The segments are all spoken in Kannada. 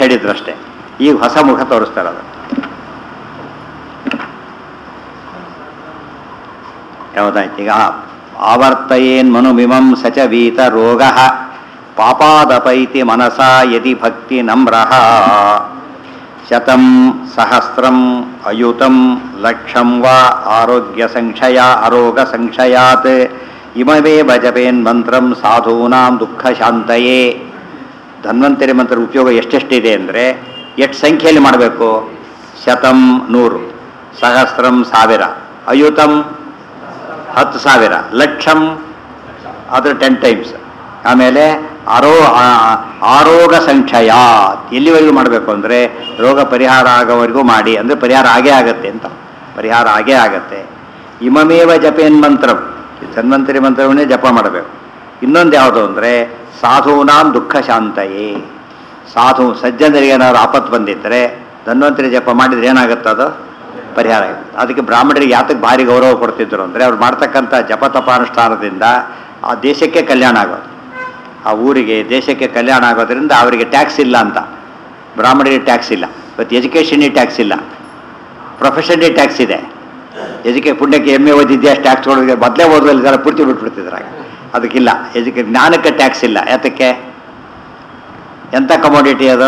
ಹೇಳಿದ್ರು ಅಷ್ಟೇ ಈಗ ಹೊಸ ಮುಖ ತೋರಿಸ್ತಾರೆ ಅದು ಯಾವುದಾಯ್ತು ಈಗ ಆವರ್ತಯೇನ್ ಮನುಮಿಮಂ ಸಚ ವೀತ ರೋಗ ಪಾಪಾದಪೈತಿ ಮನಸ ಯದಿ ಭಕ್ತಿ ನಮ್ರಃ ಶತಂ ಸಹಸ್ರಂ ಅಯುತಂ ಲಕ್ಷಂ ವಾ ಆರೋಗ್ಯ ಸಂಕ್ಷಯ ಆರೋಗ ಸಂಕ್ಷಯಾತ್ ಇಮವೇವ ಜಪೇನ್ ಮಂತ್ರಂ ಸಾಧೂನಾಂ ದುಃಖ ಶಾಂತಯೇ ಧನ್ವಂತರಿ ಮಂತ್ರ ಉಪಯೋಗ ಎಷ್ಟೆಷ್ಟಿದೆ ಅಂದರೆ ಎಷ್ಟು ಸಂಖ್ಯೆಯಲ್ಲಿ ಮಾಡಬೇಕು ಶತಂ ನೂರು ಸಹಸ್ರಂ ಸಾವಿರ ಅಯುತಂ ಹತ್ತು ಸಾವಿರ ಲಕ್ಷಂ ಅದ್ರ ಟೆನ್ ಟೈಮ್ಸ್ ಆಮೇಲೆ ಆರೋ ಆ- ಆರೋಗ ಸಂಕ್ಷಯ ಎಲ್ಲಿವರೆಗೂ ಮಾಡಬೇಕು ಅಂದರೆ ರೋಗ ಪರಿಹಾರ ಆಗೋವರೆಗೂ ಮಾಡಿ ಅಂದರೆ ಪರಿಹಾರ ಆಗೇ ಆಗತ್ತೆ ಅಂತ ಪರಿಹಾರ ಆಗೇ ಆಗತ್ತೆ ಇಮಮೇವ ಜಪೇನ್ ಮಂತ್ರಂ ಈ ಧನ್ವಂತರಿ ಮಂತ್ರವನ್ನೇ ಜಪ ಮಾಡಬೇಕು ಇನ್ನೊಂದು ಯಾವುದು ಅಂದರೆ ಸಾಧೂನಾಂ ದುಃಖ ಶಾಂತಯೇ ಸಾಧು ಸಜ್ಜನರಿಗೆ ಏನಾದ್ರು ಆಪತ್ತು ಬಂದಿದ್ದರೆ ಧನ್ವಂತರಿ ಜಪ ಮಾಡಿದ್ರೆ ಏನಾಗುತ್ತೆ ಅದು ಪರಿಹಾರ ಆಗುತ್ತೆ ಅದಕ್ಕೆ ಬ್ರಾಹ್ಮಣರಿಗೆ ಯಾತಕ್ಕೆ ಭಾರಿ ಗೌರವ ಕೊಡ್ತಿದ್ರು ಅಂದರೆ ಅವ್ರು ಮಾಡ್ತಕ್ಕಂಥ ಜಪ ತಪಾನುಷ್ಠಾನದಿಂದ ಆ ದೇಶಕ್ಕೆ ಕಲ್ಯಾಣ ಆಗೋದು ಆ ಊರಿಗೆ ದೇಶಕ್ಕೆ ಕಲ್ಯಾಣ ಆಗೋದ್ರಿಂದ ಅವರಿಗೆ ಟ್ಯಾಕ್ಸ್ ಇಲ್ಲ ಅಂತ ಬ್ರಾಹ್ಮಣರಿಗೆ ಟ್ಯಾಕ್ಸ್ ಇಲ್ಲ ಇವತ್ತು ಎಜುಕೇಷನ್ಗೆ ಟ್ಯಾಕ್ಸ್ ಇಲ್ಲ ಪ್ರೊಫೆಷನ್ಗೆ ಟ್ಯಾಕ್ಸ್ ಇದೆ ಎಜುಕೇ ಪುಣ್ಯಕ್ಕೆ ಎಮ್ ಎ ಓದಿದ್ದೆ ಅಷ್ಟು ಟ್ಯಾಕ್ಸ್ ಕೊಡೋದಕ್ಕೆ ಮೊದಲೇ ಓದುವಲ್ಲ ಪೂರ್ತಿ ಬಿಟ್ಬಿಡ್ತಿದ್ರಾಗ ಅದಕ್ಕಿಲ್ಲ ಎಜುಕೇ ಜ್ಞಾನಕ್ಕೆ ಟ್ಯಾಕ್ಸ್ ಇಲ್ಲ ಯಾತಕ್ಕೆ ಎಂಥ ಕಮೋಡಿಟಿ ಅದು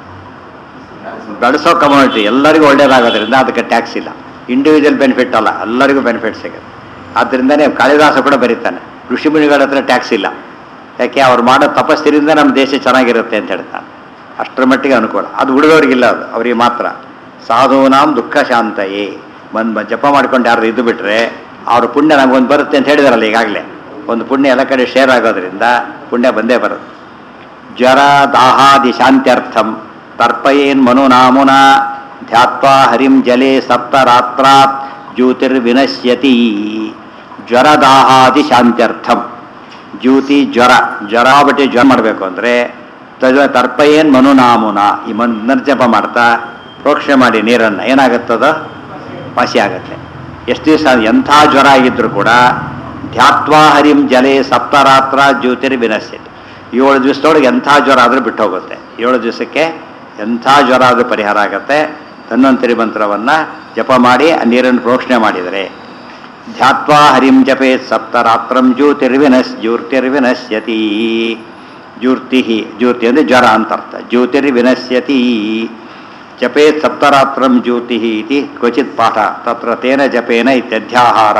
ಬೆಳೆಸೋ ಕಮ್ಯುನಿಟಿ ಎಲ್ಲರಿಗೂ ಒಳ್ಳೇದಾಗೋದ್ರಿಂದ ಅದಕ್ಕೆ ಟ್ಯಾಕ್ಸ್ ಇಲ್ಲ ಇಂಡಿವಿಜುವಲ್ ಬೆನಿಫಿಟ್ ಅಲ್ಲ ಎಲ್ಲರಿಗೂ ಬೆನಿಫಿಟ್ ಸಿಗುತ್ತೆ ಆದ್ದರಿಂದನೇ ಕಾಳಿದಾಸ ಕೂಡ ಬರೀತಾನೆ ಋಷಿಮುನಿಗಳ ಹತ್ರ ಟ್ಯಾಕ್ಸ್ ಇಲ್ಲ ಯಾಕೆ ಅವ್ರು ಮಾಡೋ ತಪಸ್ಸಿರಿಂದ ನಮ್ಮ ದೇಶ ಚೆನ್ನಾಗಿರುತ್ತೆ ಅಂತ ಹೇಳ್ತಾನೆ ಅಷ್ಟರ ಮಟ್ಟಿಗೆ ಅನುಕೂಲ ಅದು ಹುಡುಗರಿಗಿಲ್ಲ ಅದು ಅವರಿಗೆ ಮಾತ್ರ ಸಾಧೂನಾಂ ದುಃಖ ಶಾಂತಯೇ ಬಂದು ಜಪ ಮಾಡ್ಕೊಂಡು ಯಾರು ಇದು ಬಿಟ್ಟರೆ ಅವ್ರ ಪುಣ್ಯ ನಮಗೊಂದು ಬರುತ್ತೆ ಅಂತ ಹೇಳಿದಾರಲ್ಲ ಈಗಾಗಲೇ ಒಂದು ಪುಣ್ಯ ಎಲ್ಲ ಕಡೆ ಶೇರ್ ಆಗೋದ್ರಿಂದ ಪುಣ್ಯ ಬಂದೇ ಬರುತ್ತೆ ಜ್ವರ ದಾಹಾದಿ ಶಾಂತ್ಯರ್ಥಂ ತರ್ಪಯೇನ್ ಮನುನಾಮುನ ಧ್ಯಾತ್ವಾ ಹರಿಂ ಜಲೆ ಸಪ್ತರಾತ್ರಾತ್ ಜ್ಯೋತಿರ್ವಿನಶ್ಯತಿ ಜ್ವರ ದಾಹಾದಿ ಶಾಂತ್ಯರ್ಥಂ ಜ್ಯೋತಿ ಜ್ವರ ಜ್ವರ ಬಟ್ಟೆ ಜ್ವರ ಮಾಡಬೇಕು ಅಂದರೆ ತಜ ತರ್ಪಯೇನ್ ಮನುನಾಮುನ ಈ ಮನ್ ನಿರ್ಜಪ ಮಾಡ್ತಾ ಪ್ರೋಕ್ಷಣೆ ಮಾಡಿ ನೀರನ್ನು ಏನಾಗುತ್ತದ ವಾಸಿ ಆಗುತ್ತೆ ಎಷ್ಟು ದಿವಸ ಎಂಥ ಜ್ವರ ಆಗಿದ್ರು ಕೂಡ ಧ್ಯಾತ್ವಾ ಹರಿಂ ಜಲೆ ಸಪ್ತರಾತ್ರ ಜ್ಯೋತಿರ್ವಿನಶ್ಯತಿ ಏಳು ದಿವಸದೊಳಗೆ ಎಂಥ ಜ್ವರ ಆದರೂ ಬಿಟ್ಟು ಹೋಗುತ್ತೆ ಏಳು ದಿವಸಕ್ಕೆ ಎಂಥ ಜ್ವರ ಆದರೂ ಪರಿಹಾರ ಆಗುತ್ತೆ ಧನ್ವಂತರಿ ಮಂತ್ರವನ್ನು ಜಪ ಮಾಡಿ ಆ ನೀರನ್ನು ಪ್ರೋಕ್ಷಣೆ ಮಾಡಿದರೆ ಧ್ಯಾತ್ವಾ ಹರಿಂ ಜಪೇ ಸಪ್ತರಾತ್ರಂ ಜ್ಯೋತಿರ್ವಿನಶ್ ಜ್ಯೋತಿರ್ವಿನಶ್ಯತಿ ಜ್ಯೂರ್ತಿ ಜ್ಯೋತಿ ಅಂದರೆ ಜ್ವರ ಅಂತ ಅರ್ಥ ಜ್ಯೋತಿರ್ವಿನಶ್ಯತಿ ಜಪೇ ಸಪ್ತರಾತ್ರಂ ಜ್ಯೋತಿ ಇತಿ ಕ್ವಚಿತ್ ಪಾಠ ತತ್ರ ತೇನ ಜಪೇನ ಇತ್ಯಧ್ಯಾಹಾರ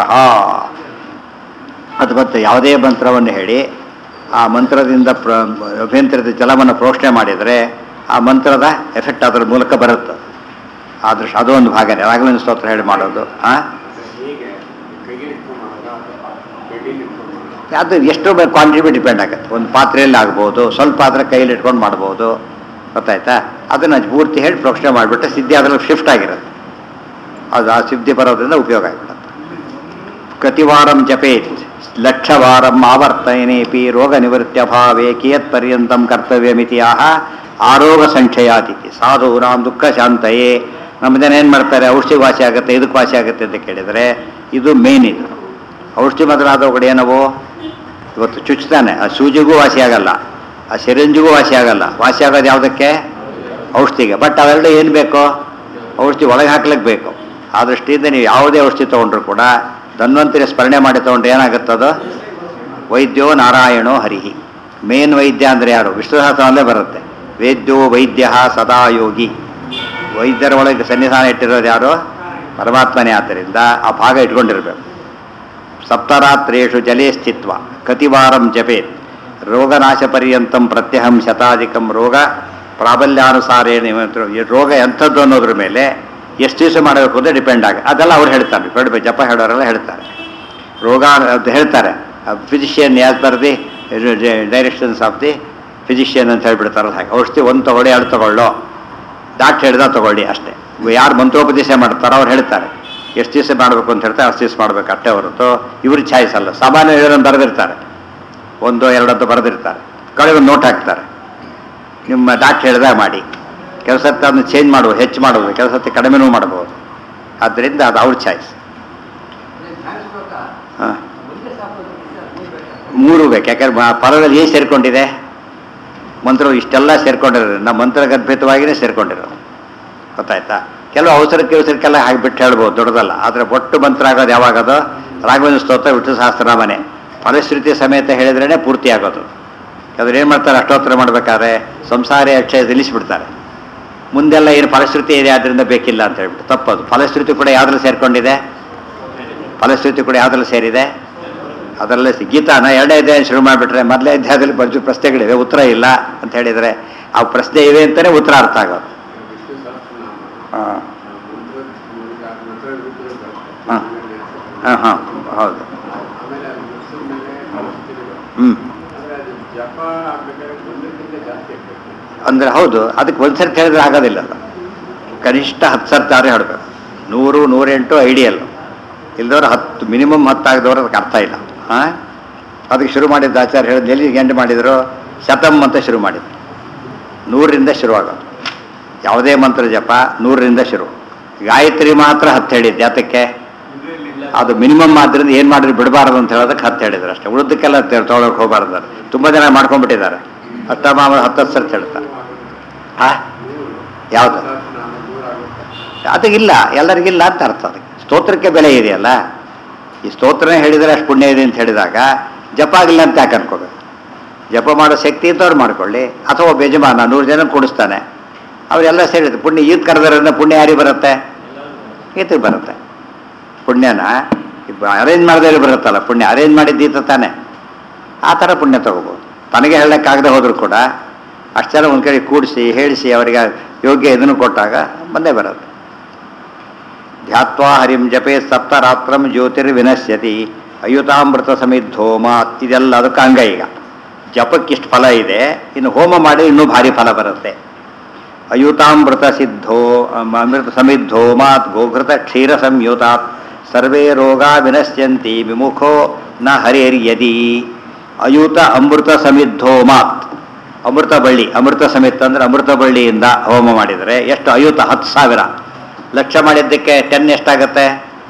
ಅದು ಮತ್ತು ಯಾವುದೇ ಮಂತ್ರವನ್ನು ಹೇಳಿ ಆ ಮಂತ್ರದಿಂದ ಪ್ರ ಅಭ್ಯಂತರದ ಜಲವನ್ನು ಪ್ರೋಕ್ಷಣೆ ಮಾಡಿದರೆ ಆ ಮಂತ್ರದ ಎಫೆಕ್ಟ್ ಅದರ ಮೂಲಕ ಬರುತ್ತೆ ಆದೃಶ ಅದು ಒಂದು ಭಾಗನೇ ರಾಘವೇಂದ್ರ ಸ್ತೋತ್ರ ಹೇಳಿ ಮಾಡೋದು ಆ ಹೀಗೆ ಕೈಗೆ ಇಟ್ಕೊಂಡು ಮಾಡೋದಾ ಅಥವಾ ಬೆಡ್ಡಿನ ಇಟ್ಕೊಂಡು ಮಾಡೋದಾ? ಅದು ಎಷ್ಟು ಕ್ವಾಂಟಿಟಿ ಡಿಪೆಂಡ್ ಆಗುತ್ತೆ ಒಂದು ಪಾತ್ರೆಯಲ್ಲಿ ಆಗ್ಬೋದು ಸ್ವಲ್ಪ ಆದರೆ ಕೈಯಲ್ಲಿ ಇಟ್ಕೊಂಡು ಮಾಡ್ಬೋದು ಗೊತ್ತಾಯ್ತಾ ಅದನ್ನು ಪೂರ್ತಿ ಹೇಳಿ ಪ್ರೋಕ್ಷಣೆ ಮಾಡಿಬಿಟ್ರೆ ಸಿದ್ಧಿ ಅದರಲ್ಲಿ ಶಿಫ್ಟ್ ಆಗಿರುತ್ತೆ ಅದು ಆ ಸಿದ್ಧಿ ಬರೋದ್ರಿಂದ ಉಪಯೋಗ ಆಗಿಬಿಡುತ್ತೆ ಕತಿವಾರಂ ಜಪೇತ್ ಲಕ್ಷವಾರಂ ಆವರ್ತಯನೇಪಿ ರೋಗ ನಿವೃತ್ತ್ಯಭಾವೇ ಕಿಯತ್ ಪರ್ಯಂತಂ ಕರ್ತವ್ಯಮಿತಿ ಆಹ ಆರೋಗ ಸಂಕ್ಷಯಾತಿಥಿ ಸಾಧೂನಾಂ ದುಃಖ ಶಾಂತಯೇ ನಮ್ಮ ಜನ ಏನು ಮಾಡ್ತಾರೆ ಔಷಧಿ ವಾಸಿ ಆಗುತ್ತೆ ಇದಕ್ಕೆ ವಾಸಿ ಆಗುತ್ತೆ ಅಂತ ಕೇಳಿದರೆ ಇದು ಮೇನ್ ಇದು ಔಷಧಿ ಮೊದಲಾದವು ಕಡೆ ಏನವು ಇವತ್ತು ಚುಚ್ತಾನೆ ಆ ಸೂಜಿಗೂ ವಾಸಿ ಆಗಲ್ಲ ಆ ಸಿರಿಂಜಿಗೂ ವಾಸಿ ಆಗಲ್ಲ ವಾಸಿ ಆಗೋದು ಯಾವುದಕ್ಕೆ ಔಷಧಿಗೆ ಬಟ್ ಅವೆರಡು ಏನು ಬೇಕು ಔಷಧಿ ಒಳಗೆ ಹಾಕ್ಲಿಕ್ಕೆ ಬೇಕು ಆ ದೃಷ್ಟಿಯಿಂದ ನೀವು ಯಾವುದೇ ಔಷಧಿ ತೊಗೊಂಡ್ರು ಕೂಡ ಧನ್ವಂತರಿ ಸ್ಮರಣೆ ಮಾಡಿ ತೊಗೊಂಡ್ರೆ ಏನಾಗುತ್ತದು ವೈದ್ಯೋ ನಾರಾಯಣೋ ಹರಿಹಿ ಮೇನ್ ವೈದ್ಯ ಅಂದರೆ ಯಾರು ವಿಷ್ಣು ಸಹಸ್ರನಲ್ಲೇ ಬರುತ್ತೆ ವೇದ್ಯೋ ವೈದ್ಯ ಸದಾ ಯೋಗಿ ವೈದ್ಯರ ಒಳಗೆ ಸನ್ನಿಧಾನ ಇಟ್ಟಿರೋದು ಯಾರು ಪರಮಾತ್ಮನೇ ಆದ್ದರಿಂದ ಆ ಭಾಗ ಇಟ್ಕೊಂಡಿರ್ಬೇಕು ಸಪ್ತರಾತ್ರೇಷು ಜಲೇ ಸ್ಥಿತ್ವ ಕತಿವಾರಂ ಜಪೇತ್ ರೋಗನಾಶ ಪರ್ಯಂತಂ ಪ್ರತ್ಯಹಂ ಶತಾಧಿಕಂ ರೋಗ ಪ್ರಾಬಲ್ಯಾನುಸಾರೇಣ ಇವತ್ತು ಈ ರೋಗ ಎಂಥದ್ದು ಅನ್ನೋದ್ರ ಮೇಲೆ ಎಷ್ಟು ದಿವಸ ಮಾಡಬೇಕು ಅಂತ ಡಿಪೆಂಡ್ ಆಗ ಅದೆಲ್ಲ ಅವ್ರು ಹೇಳ್ತಾರೆ ಬೇಡ ಜಪ ಹೇಳೋರೆಲ್ಲ ಹೇಳ್ತಾರೆ ರೋಗ ಅಂತ ಹೇಳ್ತಾರೆ physician as per the directions of the physician ಅಂತ ಹೇಳ್ಬಿಡ್ತಾರಲ್ಲ ಹಾಗೆ ಔಷಧಿ ಒಂದು ತಗೊಳ್ಳಿ ಎರಡು ತಗೊಳ್ಳೋ ಡಾಕ್ಟರ್ ಹೇಳ್ದ ತಗೊಳ್ಳಿ ಅಷ್ಟೇ ಯಾರು ಮಂತ್ರೋಪದೇಶ ಮಾಡ್ತಾರೋ ಅವ್ರು ಹೇಳ್ತಾರೆ ಎಷ್ಟು ದಿವಸ ಮಾಡಬೇಕು ಅಂತ ಹೇಳ್ತಾರೆ ಅಷ್ಟು ದಿವಸ ಮಾಡಬೇಕು ಅಷ್ಟೇ ಹೊರತು ಇವ್ರ ಚಾಯ್ಸ್ ಅಲ್ಲ ಸಾಮಾನ್ಯ ಇದನ್ನು ಬರೆದಿರ್ತಾರೆ ಒಂದು ಎರಡಂತ ಬರೆದಿರ್ತಾರೆ ಕಡೆಗೆ ಒಂದು ನೋಟ್ ಹಾಕ್ತಾರೆ ನಿಮ್ಮ ಡಾಕ್ಟರ್ ಹೇಳ್ದಾಗ ಮಾಡಿ ಕೆಲಸ ಅದನ್ನು ಚೇಂಜ್ ಮಾಡ್ಬೋದು ಹೆಚ್ಚು ಮಾಡ್ಬೋದು ಕೆಲಸ ಕಡಿಮೆನೂ ಮಾಡ್ಬೋದು ಆದ್ದರಿಂದ ಅದು ಅವ್ರ ಚಾಯ್ಸ್ ಹಾಂ ಮೂರು ಬೇಕು ಯಾಕಂದ್ರೆ ಮ- ಪರದಲ್ಲಿ ಏನು ಸೇರಿಕೊಂಡಿದೆ ಮಂತ್ರ ಇಷ್ಟೆಲ್ಲ ಸೇರ್ಕೊಂಡಿರೋದು ನಮ್ಮ ಮಂತ್ರ ಗರ್ಭಿತವಾಗಿಯೇ ಸೇರ್ಕೊಂಡಿರೋದು ಗೊತ್ತಾಯ್ತಾ ಕೆಲವು ಅವಸರಕ್ಕೆ ಅವಸರಕ್ಕೆಲ್ಲ ಹಾಗೆ ಬಿಟ್ಟು ಹೇಳ್ಬೋದು ದೊಡ್ಡದಲ್ಲ ಆದರೆ ಒಟ್ಟು ಮಂತ್ರ ಆಗೋದು ಯಾವಾಗದು ರಾಘವೇಂದ್ರ ಸ್ತೋತ್ರ ವಿಷ್ಣು ಸಹಸ್ರನಾಮನೆ ಫಲಶ್ರುತಿ ಸಮೇತ ಹೇಳಿದ್ರೇ ಪೂರ್ತಿ ಆಗೋದು ಅದ್ರ ಏನು ಮಾಡ್ತಾರೆ ಅಷ್ಟೋತ್ತರ ಮಾಡಬೇಕಾದ್ರೆ ಸಂಸಾರಿ ಅಕ್ಷಯ ನಿಲ್ಲಿಸ್ಬಿಡ್ತಾರೆ ಮುಂದೆಲ್ಲ ಏನು ಫಲಶ್ರುತಿ ಇದೆ ಅದರಿಂದ ಬೇಕಿಲ್ಲ ಅಂತ ಹೇಳ್ಬಿಟ್ಟು ತಪ್ಪದು ಫಲಶ್ರುತಿ ಕೂಡ ಯಾವ್ದ್ರಲ್ಲಿ ಸೇರ್ಕೊಂಡಿದೆ ಫಲಶ್ರುತಿ ಕೂಡ ಯಾವ್ದ್ರಲ್ಲಿ ಸೇರಿದೆ ಅದರಲ್ಲೇ ಸಿ- ಗೀತಾನ ಎರಡನೇ ಅಧ್ಯಾಯ ಶುರು ಮಾಡಿಬಿಟ್ರೆ ಮೊದಲನೇ ಅಧ್ಯಾಯದಲ್ಲಿ ಬಂದು ಪ್ರಶ್ನೆಗಳಿವೆ ಉತ್ತರ ಇಲ್ಲ ಅಂತ ಹೇಳಿದರೆ ಆ ಪ್ರಶ್ನೆ ಇವೆ ಅಂತಲೇ ಉತ್ತರ ಅರ್ಥ ಆಗೋದು ವಿಷ್ಣು ಸಹಸ್ರನಾಮ ಹಾಂ ಮಂತ್ರ ಮಂತ್ರ ರೂಪದಲ್ಲಿ ಬರುತ್ತೆ. ಹಾಂ. ಹಾಂ ಹಾಂ ಹೌದು ಆಮೇಲೆ ಅದು ಮುಗಿಸಿದ ಮೇಲೆ ಫಲಶ್ರುತಿಗಳು ಬರುತ್ತೆ. ಹ್ಞೂ ಅಂದ್ರೆ ಅದು ಜಪ ಆಗ್ಬೇಕಾದ್ರೆ ಒಂದಕ್ಕಿಂತ ಜಾಸ್ತಿ ಆಗ್ಬೇಕು ಅಂದರೆ ಹೌದು ಅದಕ್ಕೆ ಒಂದು ಸರ್ತಿ ಹೇಳಿದ್ರೆ ಆಗೋದಿಲ್ಲ ಅದು ಕನಿಷ್ಠ ಹತ್ತು ಸರ್ತಿ ಆದ್ರೆ ಹೇಳಬೇಕು ನೂರು ನೂರೆಂಟು ಐಡಿಯಲ್ ಇಲ್ದವ್ರು ಹತ್ತು ಮಿನಿಮಮ್ ಹತ್ತಾಗದವ್ರು ಅದಕ್ಕೆ ಅರ್ಥ ಇಲ್ಲ ಹಾಂ ಅದಕ್ಕೆ ಶುರು ಮಾಡಿದ್ದು ಆಚಾರ್ಯ ಹೇಳಿದ ಎಲ್ಲಿ ಎಂಡ್ ಮಾಡಿದರು ಶತಮ್ ಅಂತ ಶುರು ಮಾಡಿದ್ರು ನೂರರಿಂದ ಶುರುವಾಗೋದು ಯಾವುದೇ ಮಂತ್ರ ಜಪ ನೂರರಿಂದ ಶುರು ಗಾಯತ್ರಿ ಮಾತ್ರ ಹತ್ತು ಹೇಳಿದ್ದು ಯಾತಕ್ಕೆ ಅದು ಮಿನಿಮಮ್ ಆದ್ರಿಂದ ಏನು ಮಾಡಿದ್ರು ಬಿಡಬಾರದು ಅಂತ ಹೇಳೋದಕ್ಕೆ ಹತ್ತು ಹೇಳಿದ್ರು ಅಷ್ಟೇ ಉಳಿದಕ್ಕೆಲ್ಲ ತೊಗೊಳಕ್ಕೆ ಹೋಗಬಾರ್ದು ತುಂಬ ಜನ ಮಾಡ್ಕೊಂಡ್ಬಿಟ್ಟಿದ್ದಾರೆ ಅಷ್ಟಮಾಮ ಹತ್ತು ಹತ್ತು ಸರ್ತಿ ಹೇಳ್ತಾರೆ ಹಾ ಯಾವುದು ಸಹಸ್ರನಾಮ ದೂರ ಆಗುತ್ತೆ ಅದಕ್ಕಿಲ್ಲ ಎಲ್ಲರಿಗಿಲ್ಲ ಅಂತ ಅರ್ಥ ಅದಕ್ಕೆ ಸ್ತೋತ್ರಕ್ಕೆ ಬೆಲೆ ಇದೆಯಲ್ಲ ಈ ಸ್ತೋತ್ರನೇ ಹೇಳಿದರೆ ಅಷ್ಟು ಪುಣ್ಯ ಇದೆ ಅಂತ ಹೇಳಿದಾಗ ಜಪ ಆಗಿಲ್ಲ ಅಂತ ಯಾಕೆ ಅನ್ಕೋಬೇಕು ಜಪ ಮಾಡೋ ಶಕ್ತಿ ಇದ್ದವ್ರು ಮಾಡ್ಕೊಳ್ಳಿ ಅಥವಾ ಒಬ್ಬ ಯಜಮಾನ ನೂರು ಜನ ಕೊಡಿಸ್ತಾನೆ ಅವರೆಲ್ಲ ಸೇರಿದ್ರು ಪುಣ್ಯ ಈದ್ ಕರೆದ್ರಿಂದ ಪುಣ್ಯ ಯಾರಿಗೆ ಬರುತ್ತೆ ಈತಗೆ ಬರುತ್ತೆ ಪುಣ್ಯನ ಅರೇಂಜ್ ಮಾಡಿದ್ರೆ ಬರುತ್ತಲ್ಲ ಪುಣ್ಯ ಅರೇಂಜ್ ಮಾಡಿದ್ದು ಈತ ತಾನೆ ಆ ಥರ ಪುಣ್ಯ ತಗೋಬೋದು ತನಗೆ ಹೇಳೋಕ್ಕಾಗದೆ ಹೋದರೂ ಕೂಡ ಅಷ್ಟು ಜನ ಒಂದು ಕಡೆ ಕೂಡಿಸಿ ಹೇಳಿಸಿ ಅವರಿಗೆ ಯೋಗ್ಯ ಇದನ್ನು ಕೊಟ್ಟಾಗ ಬಂದೇ ಬರುತ್ತೆ ಧ್ಯಾತ್ವಾ ಹರಿಂ ಜಪೇ ಸಪ್ತರಾತ್ರಂ ಜ್ಯೋತಿರ್ ವಿನಶ್ಯತಿ ಅಯುತಾಮೃತ ಸಮಿದ್ಧೋಮ ಇದೆಲ್ಲ ಅದಕ್ಕೆ ಅಂಗ ಈಗ ಜಪಕ್ಕಿಷ್ಟು ಫಲ ಇದೆ ಇನ್ನು ಹೋಮ ಮಾಡಿ ಇನ್ನೂ ಭಾರಿ ಫಲ ಬರುತ್ತೆ ಅಯುತಾಮೃತ ಸಿದ್ಧೋ ಅಮ್, ಅಮೃತ ಸಮಿದ್ಧೋಮಾತ್ ಗೋಘೃತ ಕ್ಷೀರ ಸಂಯುತಾತ್ ಸರ್ವೇ ರೋಗ ವಿನಶ್ಯಂತಿ ವಿಮುಖೋ ನ ಹರಿರ್ಯದಿ ಅಯುತ ಅಮೃತ ಸಮಿದ್ಧೋಮಾತ್ ಅಮೃತ ಬಳ್ಳಿ ಅಮೃತ ಸಮಿತ್ ಅಂದ್ರೆ ಅಮೃತ ಬಳ್ಳಿಯಿಂದ ಹೋಮ ಮಾಡಿದರೆ ಎಷ್ಟು ಅಯುತ ಹತ್ತು ಸಾವಿರ ಲಕ್ಷ ಮಾಡಿದ್ದಕ್ಕೆ ಟೆನ್ ಎಷ್ಟಾಗತ್ತೆ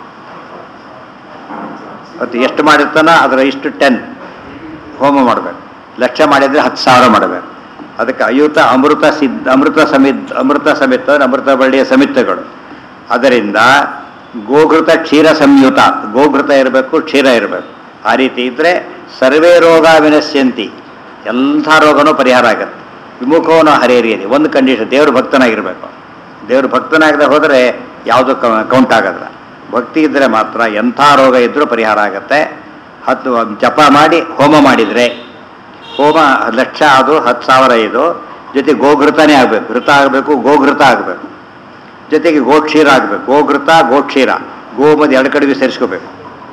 ಮತ್ತು ಎಷ್ಟು ಮಾಡಿರ್ತಾನೋ ಅದರ ಇಷ್ಟು ಟೆನ್ ಹೋಮ ಮಾಡಬೇಕು ಲಕ್ಷ ಮಾಡಿದರೆ ಹತ್ತು ಸಾವಿರ ಮಾಡಬೇಕು ಅದಕ್ಕೆ ಅಯುತ ಅಮೃತ ಸಿದ್ಧ ಅಮೃತ ಸಮಿತ್ ಅಮೃತ ಸಮಿತ್ ಅಂದ್ರೆ ಅಮೃತ ಬಳ್ಳಿಯ ಸಮಿತ್ತಗಳು ಅದರಿಂದ ಗೋಘೃತ ಕ್ಷೀರ ಸಂಯುತ ಗೋಘೃತ ಇರಬೇಕು ಕ್ಷೀರ ಇರಬೇಕು ಆ ರೀತಿ ಇದ್ದರೆ ಸರ್ವೇ ರೋಗ ವಿನಶ್ಯಂತಿ ಎಲ್ಲ ರೋಗನೂ ಪರಿಹಾರ ಆಗುತ್ತೆ ವಿಮುಖವನು ಹರಿಯರಿಯದಿ ಒಂದು ಕಂಡೀಷನ್ ದೇವ್ರ ಭಕ್ತನಾಗಿರಬೇಕು ದೇವ್ರ ಭಕ್ತನಾಗದೆ ಹೋದರೆ ಯಾವುದು ಕೌಂಟ್ ಆಗೋದಿಲ್ಲ ಭಕ್ತಿ ಇದ್ದರೆ ಮಾತ್ರ ಎಂಥ ರೋಗ ಇದ್ದರೂ ಪರಿಹಾರ ಆಗುತ್ತೆ ಹತ್ತು ಜಪ ಮಾಡಿ ಹೋಮ ಮಾಡಿದರೆ ಹೋಮ ಲಕ್ಷ ಅದು ಹತ್ತು ಸಾವಿರ ಇದು ಜೊತೆ ಗೋಘೃತನೇ ಆಗಬೇಕು ಘೃತ ಆಗಬೇಕು ಗೋಘೃತ ಆಗಬೇಕು ಜೊತೆಗೆ ಗೋಕ್ಷೀರ ಆಗಬೇಕು ಗೋಘೃತ ಗೋಕ್ಷೀರ ಗೋಮದ ಎರಡು ಕಡೆಗೂ ಸೇರಿಸ್ಕೋಬೇಕು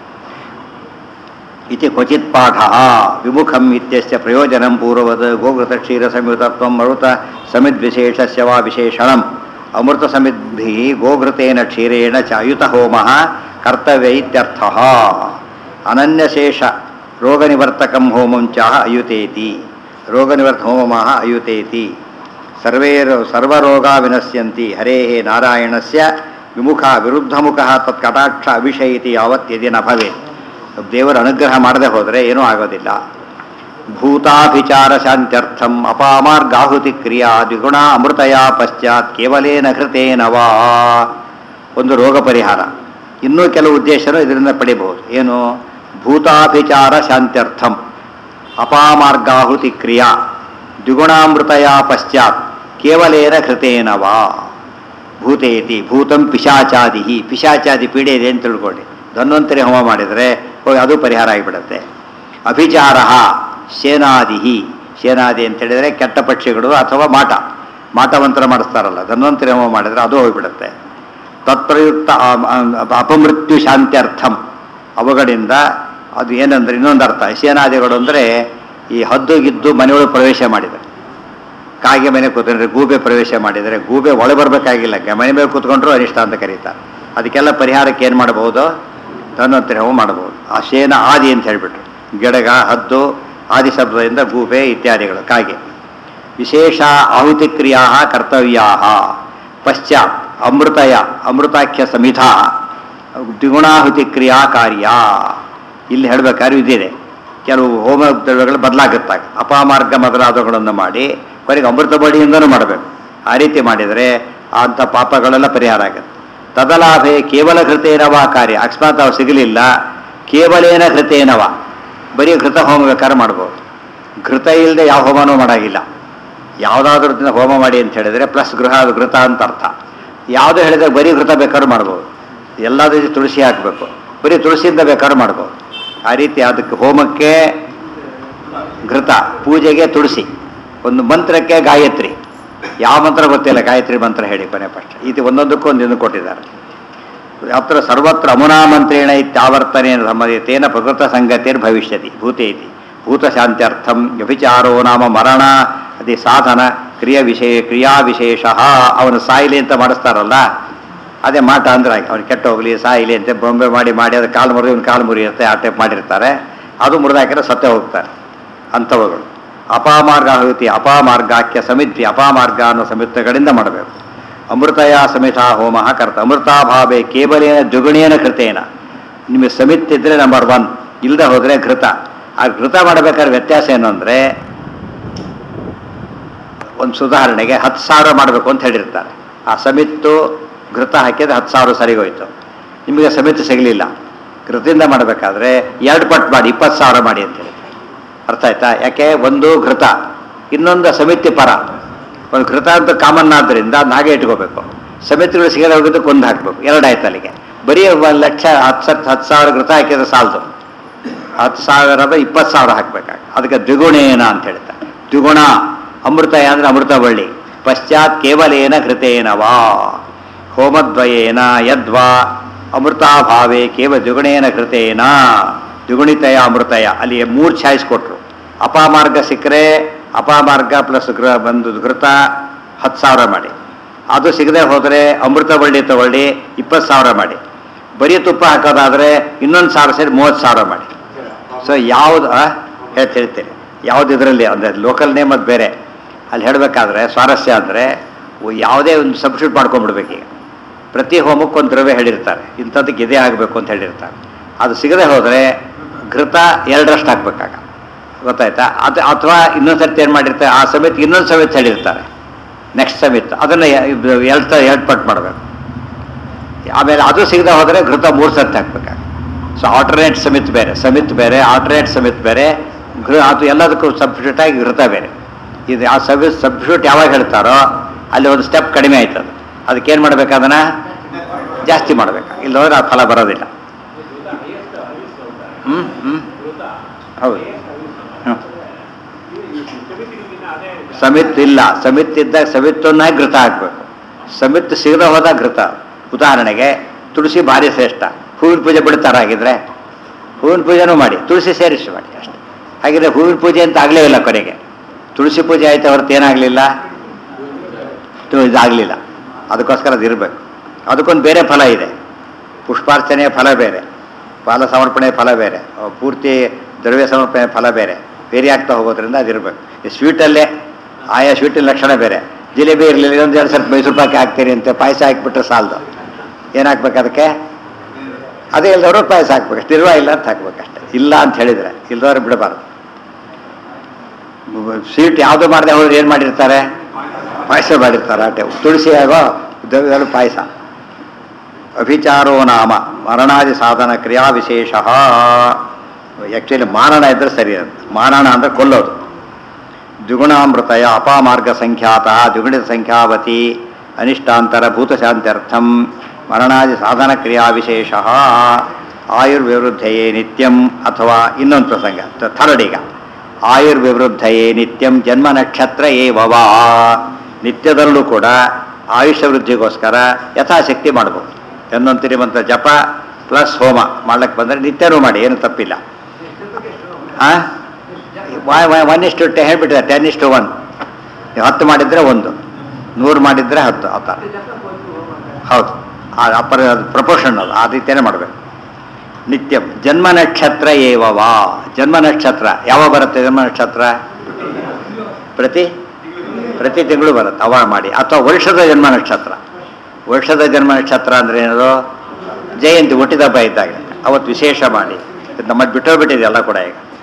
ಇತಿ ಕ್ವಚಿತ್ ಪಾಠ ವಿಮುಖಂ ಇತ್ಯಸ್ಯ ಪ್ರಯೋಜನಂ ಪೂರ್ವವದ್ ಗೋಘೃತ ಕ್ಷೀರ ಸಂಯುತತ್ವ ಮರುತ ಸಮಿದ್ವಿಶೇಷಸ್ಯ ವಾ ವಿಶೇಷಣಂ ಅಮೃತ ಸಮಿದ್ಭಿ ಗೋಘೃತೇನ ಕ್ಷೀರೇಣ ಚ ಅಯುತ ಹೋಮ ಕರ್ತವ್ಯ ಇತ್ಯರ್ಥ ಅನನ್ಯಶೇಷ ರೋಗನಿವರ್ತಕಂ ಹೋಮಂ ಚ ಅಯುತೇತಿ ರೋಗನಿವರ್ತ ಹೋಮ ಅಯುತೇತಿ ಸರ್ವೇ ಸರ್ವರೋಗ ವಿನಶ್ಯಂತಿ ಹರೇ ನಾರಾಯಣಸ್ಯ ವಿಮುಖ ವಿರುದ್ಧಮುಖ ತತ್ಕಟಾಕ್ಷ ಅಭಿಷಯಿತಿ ಯಾವತ್ ಯದಿ ನ ಭವೇತ್ ದೇವರ ಅನುಗ್ರಹ ಮಾಡದೆ ಹೋದರೆ ಏನೂ ಆಗೋದಿಲ್ಲ ಭೂತಾಭಿಚಾರ ಶಾಂತ್ಯರ್ಥಂ ಅಪಾಮಾರ್ಗಾಹುತಿ ಕ್ರಿಯಾ ದ್ವಿಗುಣ ಅಮೃತಯ ಪಶ್ಚಾತ್ ಕೇವಲೇನ ಕೃತೇನ ವಾ ಒಂದು ರೋಗ ಪರಿಹಾರ ಇನ್ನೂ ಕೆಲವು ಉದ್ದೇಶನೂ ಇದರಿಂದ ಪಡಿಬಹುದು ಏನು ಭೂತಾಭಿಚಾರ ಶಾಂತ್ಯರ್ಥಂ ಅಪಾಮಾರ್ಗಾಹುತಿ ಕ್ರಿಯಾ ದ್ವಿಗುಣಾಮೃತಯ ಪಶ್ಚಾತ್ ಕೇವಲೇನ ಕೃತೇನ ವಾ ಭೂತೇತಿ ಭೂತಂ ಪಿಶಾಚಾದಿ ಪಿಶಾಚಾದಿ ಪೀಡೆ ಇದೆ ಅಂತ ತಿಳ್ಕೊಳ್ಳಿ ಧನ್ವಂತರಿ ಹೋಮ ಮಾಡಿದರೆ ಹೋಗಿ ಅದು ಪರಿಹಾರ ಆಗಿಬಿಡುತ್ತೆ ಅಭಿಚಾರ ಶೇನಾದಿ ಶೇನಾದಿ ಅಂತ ಹೇಳಿದರೆ ಕೆಟ್ಟ ಪಕ್ಷಿಗಳು ಅಥವಾ ಮಾಟ ಮಾಟವಂತರ ಮಾಡಿಸ್ತಾರಲ್ಲ ಧನ್ವಂತರಿ ಹೋಮ ಮಾಡಿದರೆ ಅದು ಹೋಗಿಬಿಡುತ್ತೆ ತತ್ಪ್ರಯುಕ್ತ ಆ- ಆ- ಅಪಮೃತ್ಯು ಶಾಂತ್ಯರ್ಥಂ ಅವುಗಳಿಂದ ಅದು ಏನಂದ್ರೆ ಇನ್ನೊಂದು ಅರ್ಥ ಶೇನಾದಿಗಳು ಅಂದರೆ ಈ ಹದ್ದು ಗಿದ್ದು ಮನೆಯೊಳಗೆ ಪ್ರವೇಶ ಮಾಡಿದರೆ ಕಾಗೆ ಮನೆ ಕೂತ್ಕೊಂಡ್ರೆ ಗೂಬೆ ಪ್ರವೇಶ ಮಾಡಿದರೆ ಗೂಬೆ ಒಳಗೆ ಬರಬೇಕಾಗಿಲ್ಲ ಗ- ಮನೆ ಮೇಲೆ ಕೂತ್ಕೊಂಡ್ರು ಅನಿಷ್ಟ ಅಂತ ಕರೀತಾರೆ ಅದಕ್ಕೆಲ್ಲ ಪರಿಹಾರಕ್ಕೆ ಏನು ಮಾಡಬಹುದು ಧನ್ವಂತರಿ ಹೋಮ ಮಾಡಬಹುದು ಆ ಶೇನ ಆದಿ ಅಂತ ಹೇಳಿಬಿಟ್ರು ಗಿಡಗ ಹದ್ದು ಆದಿ ಶಬ್ದದಿಂದ ಗೂಬೆ ಇತ್ಯಾದಿಗಳು ಕಾಗೆ ವಿಶೇಷ ಆಹುತಿ ಕ್ರಿಯಾ ಕರ್ತವ್ಯಾ ಪಶ್ಚಾತ್ ಅಮೃತಯ ಅಮೃತಾಖ್ಯ ಸಮಿಧ ದ್ವಿಗುಣಾಹುತಿ ಕ್ರಿಯಾ ಕಾರ್ಯ ಇಲ್ಲಿ ಹೇಳಬೇಕಾದ್ರೆ ಇದಿದೆ ಕೆಲವು ಹೋಮ ದ್ರವ್ಯಗಳು ಬದಲಾಗುತ್ತಾಗ ಅಪಮಾರ್ಗ ಮೊದಲಾದವುಗಳನ್ನು ಮಾಡಿ ಕೊನೆಗೆ ಅಮೃತ ಬಡಿಯಿಂದನೂ ಮಾಡಬೇಕು ಆ ರೀತಿ ಮಾಡಿದರೆ ಅಂಥ ಪಾಪಗಳೆಲ್ಲ ಪರಿಹಾರ ಆಗುತ್ತೆ ತದಲಾಭೆ ಕೇವಲ ಘೃತೇನವ ಕಾರ್ಯ ಅಕಸ್ಮಾತ್ ಅವು ಸಿಗಲಿಲ್ಲ ಕೇವಲೇನ ಘೃತೇನವ ಬರೀ ಘೃತ ಹೋಮ ಬೇಕಾದ್ರೆ ಮಾಡ್ಬೋದು ಘೃತ ಇಲ್ಲದೆ ಯಾವ ಹೋಮನೂ ಮಾಡೋಂಗಿಲ್ಲ ಯಾವುದಾದ್ರೂ ದಿನ ಹೋಮ ಮಾಡಿ ಅಂತ ಹೇಳಿದರೆ ಪ್ಲಸ್ ಗೃಹ ಘೃತ ಅಂತ ಅರ್ಥ ಯಾವುದು ಹೇಳಿದ್ರೆ ಬರೀ ಘೃತ ಬೇಕಾದ್ರೂ ಮಾಡ್ಬೋದು ಎಲ್ಲದೂ ತುಳಸಿ ಹಾಕಬೇಕು ಬರೀ ತುಳಸಿಯಿಂದ ಬೇಕಾದ್ರೂ ಮಾಡ್ಬೋದು ಆ ರೀತಿ ಅದಕ್ಕೆ ಹೋಮಕ್ಕೆ ಘೃತ ಪೂಜೆಗೆ ತುಳಸಿ ಒಂದು ಮಂತ್ರಕ್ಕೆ ಗಾಯತ್ರಿ ಯಾವ ಮಂತ್ರ ಗೊತ್ತಿಲ್ಲ ಗಾಯತ್ರಿ ಮಂತ್ರ ಹೇಳಿ ಕೊನೆ ಫಸ್ಟ್ ಇದು ಒಂದೊಂದಕ್ಕೂ ಒಂದು ಇದನ್ನು ಕೊಟ್ಟಿದ್ದಾರೆ ಅತ್ರ ಸರ್ವತ್ರ ಅಮುನಾ ಮಂತ್ರೇಣ ಇತ್ಯಾವರ್ತನೇನ ಸಂಬಂಧಿತೇನ ಪ್ರಕೃತ ಸಂಗತಿರ್ ಭವಿಷ್ಯತಿ ಭೂತೆ ಇತಿ ಭೂತಶಾಂತ್ಯರ್ಥಂ ವ್ಯಭಿಚಾರೋ ನಾಮ ಮರಣ ಅದೇ ಸಾಧನ ಕ್ರಿಯಾ ವಿಶೇಷ ಕ್ರಿಯಾ ವಿಶೇಷ ಅವನು ಸಾಯಿಲಿ ಅಂತ ಮಾಡಿಸ್ತಾರಲ್ಲ ಅದೇ ಮಾಟ ಅಂದ್ರೆ ಆಯ್ತು ಅವ್ನು ಕೆಟ್ಟ ಹೋಗ್ಲಿ ಸಾಯಿಲಿ ಅಂತ ಬೊಂಬೆ ಮಾಡಿ ಮಾಡಿ ಅದು ಕಾಲು ಮುರಿದು ಇವ್ನು ಕಾಲು ಮುರಿಯುತ್ತೆ ಆ ಟೈಪ್ ಮಾಡಿರ್ತಾರೆ ಅದು ಮುರಿದಾಕಿದ್ರೆ ಸತ್ತೇ ಹೋಗ್ತಾರೆ ಅಂಥವುಗಳು ಅಪಾಮಾರ್ಗ ಆಹುತಿ ಅಪಾಮಾರ್ಗಾಖ್ಯ ಸಮಿತಿ ಅಪಾಮಾರ್ಗ ಅನ್ನೋ ಸಮಿತಿಗಳಿಂದ ಮಾಡಬೇಕು ಅಮೃತಯ ಸಮಿತ ಹೋಮ ಕರ್ತ ಅಮೃತಾಭಾವೆ ಕೇವಲೇನ ದ್ವಿಗುಣೇನ ಕೃತೇನ ನಿಮಗೆ ಸಮಿತ್ ಇದ್ರೆ ನಂಬರ್ ಒನ್ ಇಲ್ಲದೆ ಹೋದರೆ ಘೃತ ಆ ಘೃತ ಮಾಡಬೇಕಾದ್ರೆ ವ್ಯತ್ಯಾಸ ಏನು ಅಂದರೆ ಒಂದು ಸುಧಾರಣೆಗೆ ಹತ್ತು ಸಾವಿರ ಮಾಡಬೇಕು ಅಂತ ಹೇಳಿರ್ತಾರೆ ಆ ಸಮಿತ್ತು ಘೃತ ಹಾಕಿದ್ರೆ ಹತ್ತು ಸಾವಿರ ಸರಿಗೋಯ್ತು ನಿಮಗೆ ಸಮಿತಿ ಸಿಗಲಿಲ್ಲ ಘೃತದಿಂದ ಮಾಡಬೇಕಾದ್ರೆ ಎರಡು ಪಟ್ಟು ಮಾಡಿ ಇಪ್ಪತ್ತು ಸಾವಿರ ಮಾಡಿ ಅಂತ ಹೇಳಿ ಅರ್ಥ ಆಯ್ತಾ ಯಾಕೆ ಒಂದು ಘೃತ ಇನ್ನೊಂದು ಸಮಿತಿ ಪರ ಒಂದು ಘೃತ ಅಂತ ಕಾಮನ್ ಆದ್ದರಿಂದ ಅದನ್ನ ಹಾಗೆ ಇಟ್ಕೋಬೇಕು ಸಮಿತಿಗಳು ಸಿಗದೆ ಹೋಗಿದ್ದಕ್ಕೆ ಒಂದು ಹಾಕಬೇಕು ಎರಡಾಯ್ತು ಅಲ್ಲಿಗೆ ಬರೀ ಒಂದು ಲಕ್ಷ ಹತ್ತು ಸತ್ ಹತ್ತು ಸಾವಿರ ಘೃತ ಹಾಕಿದ್ರೆ ಸಾಲದು ಹತ್ತು ಸಾವಿರದ ಇಪ್ಪತ್ತು ಸಾವಿರ ಹಾಕ್ಬೇಕಾಗ ಅದಕ್ಕೆ ದ್ವಿಗುಣೇನ ಅಂತ ಹೇಳ್ತಾರೆ ದ್ವಿಗುಣ ಅಮೃತಯ ಅಂದ್ರೆ ಅಮೃತ ಬಳ್ಳಿ ಪಶ್ಚಾತ್ ಕೇವಲೇನ ಕೃತೇನವಾ ಹೋಮದ್ವಯೇನ ಯದ್ವಾ ಅಮೃತಾಭಾವೇ ಕೇವಲ ದ್ವಿಗುಣೇನ ಕೃತೇನ ದ್ವಿಗುಣಿತಯ ಅಮೃತಯ ಅಲ್ಲಿ ಮೂರು ಚಾಯ್ಸ್ ಕೊಟ್ಟರು ಅಪಮಾರ್ಗ ಸಿಕ್ಕರೆ ಅಪಮಾರ್ಗ ಪ್ಲಸ್ ಗೃಹ ಬಂದು ಘೃತ ಹತ್ತು ಸಾವಿರ ಮಾಡಿ ಅದು ಸಿಗದೆ ಹೋದರೆ ಅಮೃತ ಬಳ್ಳಿ ತಗೊಳ್ಳಿ ಇಪ್ಪತ್ತು ಸಾವಿರ ಮಾಡಿ ಬರೀ ತುಪ್ಪ ಹಾಕೋದಾದರೆ ಇನ್ನೊಂದು ಸಾವಿರ ಸೇರಿ ಮೂವತ್ತು ಸಾವಿರ ಮಾಡಿ ಸೊ ಯಾವುದು ಹೇಳ್ತಾ ಹೇಳ್ತೇನೆ ಯಾವ್ದು ಇದರಲ್ಲಿ ಅಂದರೆ ಲೋಕಲ್ ನೇಮ್ ಅದು ಬೇರೆ ಅಲ್ಲಿ ಹೇಳಬೇಕಾದ್ರೆ ಸ್ವಾರಸ್ಯ ಅಂದರೆ ಯಾವುದೇ ಒಂದು ಸಬ್ಸ್ಟಿಟ್ಯೂಟ್ ಮಾಡ್ಕೊಂಡ್ಬಿಡ್ಬೇಕೀಗ ಪ್ರತಿ ಹೋಮಕ್ಕೆ ಒಂದು ದ್ರವ್ಯ ಹೇಳಿರ್ತಾರೆ ಇಂಥದ್ದಕ್ಕೆ ಇದೇ ಆಗಬೇಕು ಅಂತ ಹೇಳಿರ್ತಾರೆ ಅದು ಸಿಗದೆ ಹೋದರೆ ಘೃತ ಎರಡರಷ್ಟು ಹಾಕ್ಬೇಕಾಗ ಗೊತ್ತಾಯ್ತಾ ಅದು ಅಥವಾ ಇನ್ನೊಂದು ಸರ್ತಿ ಏನು ಮಾಡಿರ್ತಾರೆ ಆ ಸಮೇತ ಇನ್ನೊಂದು ಸಮೇತ ಹೇಳಿರ್ತಾರೆ ನೆಕ್ಸ್ಟ್ ಸಮೇತ ಅದನ್ನು ಎರಡು ತ ಎರಡು ಪಟ್ಟು ಮಾಡಬೇಕು ಆಮೇಲೆ ಅದು ಸಿಗದೆ ಹೋದರೆ ಘೃತ ಮೂರು ಸರ್ತಿ ಹಾಕ್ಬೇಕಾಗ ಸೊ ಆಲ್ಟರ್ನೇಟ್ ಸಮಿತ್ ಬೇರೆ ಸಮಿತ್ ಬೇರೆ ಆಲ್ಟರ್ನೇಟ್ ಸಮಿತ್ ಬೇರೆ ಗೃಹ ಅದು ಎಲ್ಲದಕ್ಕೂ ಸಬ್ಸ್ಟಿಟ್ಯೂಟ್ ಆಗಿ ಘೃತ ಬೇರೆ ಇದು ಆ ಸಬ್ ಸಬ್ಸ್ಟಿಟ್ಯೂಟ್ ಯಾವಾಗ ಹೇಳ್ತಾರೋ ಅಲ್ಲಿ ಒಂದು ಸ್ಟೆಪ್ ಕಡಿಮೆ ಆಯ್ತದ ಅದಕ್ಕೇನು ಮಾಡ್ಬೇಕು ಅದನ್ನು ಜಾಸ್ತಿ ಮಾಡಬೇಕು ಇಲ್ಲದ್ರೆ ಆ ಫಲ ಬರೋದಿಲ್ಲ ಹ್ಞೂ ಹ್ಞೂ ಹೌದು ಹ್ಞೂ ಸಮಿತ್ ಇಲ್ಲ ಸಮಿತ್ ಇದ್ದಾಗ ಸಮಿತ್ತನ್ನ ಘೃತ ಹಾಕ್ಬೇಕು ಸಮಿತ್ ಸಿಗದೆ ಹೋದಾಗ ಘೃತ ಉದಾಹರಣೆಗೆ ತುಳಸಿ ಭಾರಿ ಶ್ರೇಷ್ಠ ಹೂವಿನ ಪೂಜೆ ಬಿಡ್ತಾರ ಹಾಗಿದ್ರೆ ಹೂವಿನ ಪೂಜೆನೂ ಮಾಡಿ ತುಳಸಿ ಸೇರಿಸಿ ಮಾಡಿ ಅಷ್ಟೇ ಹಾಗಿದ್ರೆ ಹೂವಿನ ಪೂಜೆ ಅಂತ ಆಗಲೇ ಇಲ್ಲ ಕೊನೆಗೆ ತುಳಸಿ ಪೂಜೆ ಆಯ್ತು ಹೊರತು ಏನಾಗಲಿಲ್ಲ ಇದಾಗಲಿಲ್ಲ ಅದಕ್ಕೋಸ್ಕರ ಅದು ಇರಬೇಕು ಅದಕ್ಕೊಂದು ಬೇರೆ ಫಲ ಇದೆ ಪುಷ್ಪಾರ್ಚನೆಯ ಫಲ ಬೇರೆ ಫಲ ಸಮರ್ಪಣೆಯ ಫಲ ಬೇರೆ ಅಹ್, ಪೂರ್ತಿ ದ್ರವ್ಯ ಸಮರ್ಪಣೆಯ ಫಲ ಬೇರೆ ಬೇರೆ ಆಗ್ತಾ ಹೋಗೋದ್ರಿಂದ ಅದಿರಬೇಕು ಈ ಸ್ವೀಟಲ್ಲೇ ಆಯಾ ಸ್ವೀಟಿನ ಲಕ್ಷಣ ಬೇರೆ ಜಿಲೇಬಿ ಇರಲಿಲ್ಲ ಒಂದು ಎರಡು ಸ್ವಲ್ಪ ಮೈಸೂರು ಪಾಕಿ ಹಾಕ್ತೀರಿ ಅಂತ ಪಾಯಸ ಹಾಕ್ಬಿಟ್ರೆ ಸಾಲದು ಏನು ಹಾಕ್ಬೇಕು ಅದಕ್ಕೆ ಅದೇ ಇಲ್ದವರು ಪಾಯಸ ಹಾಕ್ಬೇಕು ಅಷ್ಟೇ ಇರುವ ಇಲ್ಲ ಅಂತ ಹಾಕ್ಬೇಕಷ್ಟೆ ಇಲ್ಲ ಅಂತ ಹೇಳಿದರೆ ಇಲ್ದವ್ರು ಬಿಡಬಾರ್ದು ಸ್ವೀಟ್ ಯಾವುದು ಮಾಡದೆ ಹೋದ್ರೆ ಏನು ಮಾಡಿರ್ತಾರೆ ಪಾಯಸ ಮಾಡಿರ್ತಾರೆ ಅಷ್ಟೇ ತುಳಸಿ ಆಗೋ ದ್ರವ್ಯಗಳು ಪಾಯಸ ಅಭಿಚಾರೋ ನಾಮ ಮರಣಾದಿ ಸಾಧನ ಕ್ರಿಯಾ ವಿಶೇಷ ಆ್ಯಕ್ಚುಲಿ ಮಾರಣ ಇದ್ರೆ ಸರಿ ಅಂತ ಮಾರಣ ಅಂದರೆ ಕೊಲ್ಲೋದು ದ್ವಿಗುಣಾಮೃತಯ ಅಪಾಮಾರ್ಗ ಸಂಖ್ಯಾತ ದ್ವಿಗುಣಿತ ಸಂಖ್ಯಾವತಿ ಅನಿಷ್ಟಾಂತರ ಭೂತಶಾಂತ್ಯರ್ಥಂ ಮರಣಾದಿ ಸಾಧನ ಕ್ರಿಯಾ ವಿಶೇಷ ಆಯುರ್ವಿವೃದ್ಧಯೇ ನಿತ್ಯಂ ಅಥವಾ ಇನ್ನೊಂದು ಪ್ರಸಂಗ ಥರ್ಡ್ ಈಗ ಆಯುರ್ವಿವೃದ್ಧಯೇ ನಿತ್ಯಂ ಜನ್ಮ ನಕ್ಷತ್ರ ಏವವಾ ನಿತ್ಯದಲ್ಲೂ ಕೂಡ ಆಯುಷ್ಯ ವೃದ್ಧಿಗೋಸ್ಕರ ಯಥಾಶಕ್ತಿ ಮಾಡ್ಬೋದು ಎನ್ನೊಂದು ಮಂತ್ರ ಜಪ ಪ್ಲಸ್ ಹೋಮ ಮಾಡ್ಲಿಕ್ಕೆ ಬಂದರೆ ನಿತ್ಯನೂ ಮಾಡಿ ಏನು ತಪ್ಪಿಲ್ಲ ಹಾಂ ಒನ್ ಇಷ್ಟು ಟೆ ಹೇಳ್ಬಿಟ್ಟಿದ್ದಾರೆ ಟೆನ್ ಇಷ್ಟು ಒನ್ ನೀವು ಹತ್ತು ಮಾಡಿದರೆ ಒಂದು ನೂರು ಮಾಡಿದರೆ ಹತ್ತು ಆ ಥರ ಹೌದು ಆ ಅಪರ ಪ್ರಪೋರ್ಷನಲ್ ಆ ರೀತಿಯೇ ಮಾಡಬೇಕು ನಿತ್ಯ ಜನ್ಮ ನಕ್ಷತ್ರ ಏವವಾ ಜನ್ಮ ನಕ್ಷತ್ರ ಯಾವಾಗ ಬರುತ್ತೆ ಜನ್ಮ ನಕ್ಷತ್ರ ಪ್ರತಿ ಪ್ರತಿ ತಿಂಗಳು ಬರುತ್ತೆ ಅವಾಗ ಮಾಡಿ ಅಥವಾ ವರ್ಷದ ಜನ್ಮ ನಕ್ಷತ್ರ ವರ್ಷದ ಜನ್ಮ ನಕ್ಷತ್ರ ಅಂದ್ರೆ ಏನದು ಜಯಂತಿ ಹುಟ್ಟಿದ ಹಬ್ಬ ಇದ್ದಾಗ ಅವತ್ತು ವಿಶೇಷ ಮಾಡಿ ಇದು ನಮ್ಮದು ಬಿಟ್ಟೋಗ್ಬಿಟ್ಟಿದೆ ಎಲ್ಲ ಕೂಡ ಈಗ